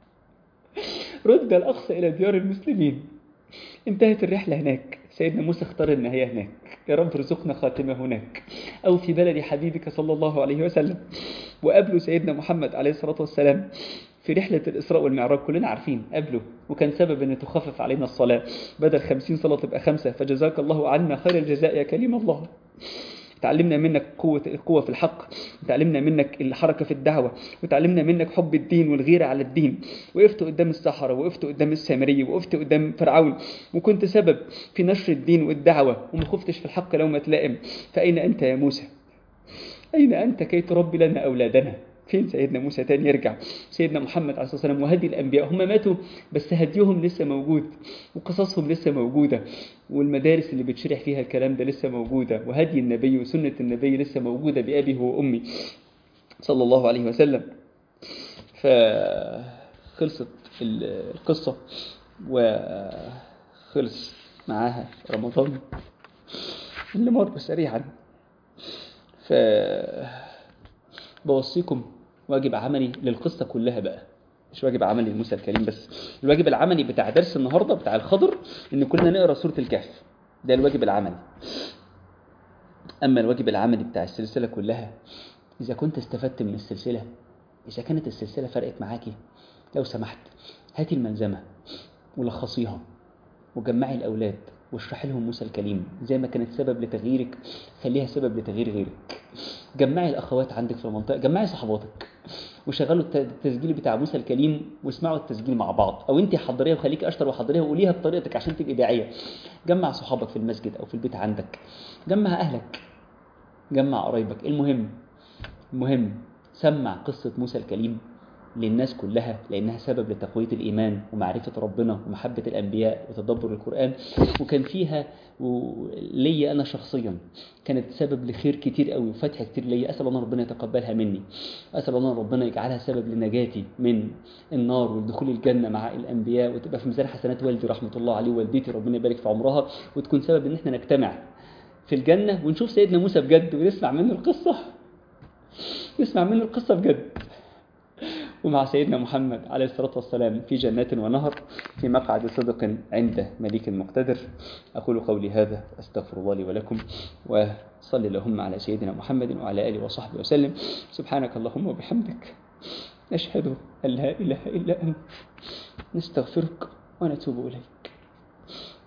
رد الأقصى إلى ديار المسلمين انتهت الرحلة هناك سيدنا موسى اختار النهاية هناك يا رب ارزقنا خاتمة هناك أو في بلد حبيبك صلى الله عليه وسلم وقابله سيدنا محمد عليه الصلاة والسلام في رحلة الإسراء والمعراج كلنا عارفين قبله وكان سبب أن تخفف علينا الصلاة بدل خمسين صلاة تبقى خمسة فجزاك الله عنا خير الجزاء يا كريم الله تعلمنا منك قوة القوة في الحق وتعلمنا منك الحركة في الدعوة وتعلمنا منك حب الدين والغيرة على الدين وقفت قدام السحرة وقفت قدام السامري وقفت قدام فرعون وكنت سبب في نشر الدين والدعوة وما خفتش في الحق لو ما تلائم فأين أنت يا موسى أين أنت كي تربي لنا أولادنا فين سيدنا موسى تاني يرجع سيدنا محمد عليه الصلاة والسلام وهدي الأنبياء هم ماتوا بس هديهم لسه موجود وقصصهم لسه موجودة والمدارس اللي بتشرح فيها الكلام ده لسه موجودة وهدي النبي وسنة النبي لسه موجودة بأبيه وأمي صلى الله عليه وسلم فخلصت القصة وخلص معاها رمضان اللي مر سريعا ف بوصيكم واجب عملي للقصة كلها بقى مش واجب عملي لموسى الكريم بس الواجب العملي بتاع درس النهاردة بتاع الخضر ان كلنا نقرأ سورة الكهف ده الواجب العملي اما الواجب العملي بتاع السلسلة كلها اذا كنت استفدت من السلسلة اذا كانت السلسلة فرقت معاكي لو سمحت هاتي الملزمة ولخصيها وجمعي الاولاد واشرحي لهم موسى الكليم زي ما كانت سبب لتغييرك خليها سبب لتغيير غيرك جمعي الاخوات عندك في المنطقه جمعي صحباتك وشغلوا التسجيل بتاع موسى الكليم واسمعوا التسجيل مع بعض او انت حضريها وخليكي اشطر وحضريها وقوليها بطريقتك عشان تبقي داعيه جمع صحابك في المسجد او في البيت عندك جمع اهلك جمع قرايبك المهم المهم سمع قصه موسى الكليم للناس كلها لأنها سبب لتقوية الإيمان ومعرفة ربنا ومحبة الأنبياء وتدبر القرآن وكان فيها ليا أنا شخصيا كانت سبب لخير كتير قوي وفتح كتير ليا أسأل الله ربنا يتقبلها مني أسأل الله ربنا يجعلها سبب لنجاتي من النار والدخول الجنة مع الأنبياء وتبقى في ميزان حسنات والدي رحمة الله عليه ووالدتي ربنا يبارك في عمرها وتكون سبب إن احنا نجتمع في الجنة ونشوف سيدنا موسى بجد ونسمع منه القصة نسمع منه القصة بجد ومع سيدنا محمد عليه الصلاة والسلام في جنات ونهر في مقعد صدق عند مليك مقتدر أقول قولي هذا أستغفر الله لي ولكم وصلي اللهم على سيدنا محمد وعلى آله وصحبه وسلم سبحانك اللهم وبحمدك نشهد أن لا إله إلا أنت نستغفرك ونتوب إليك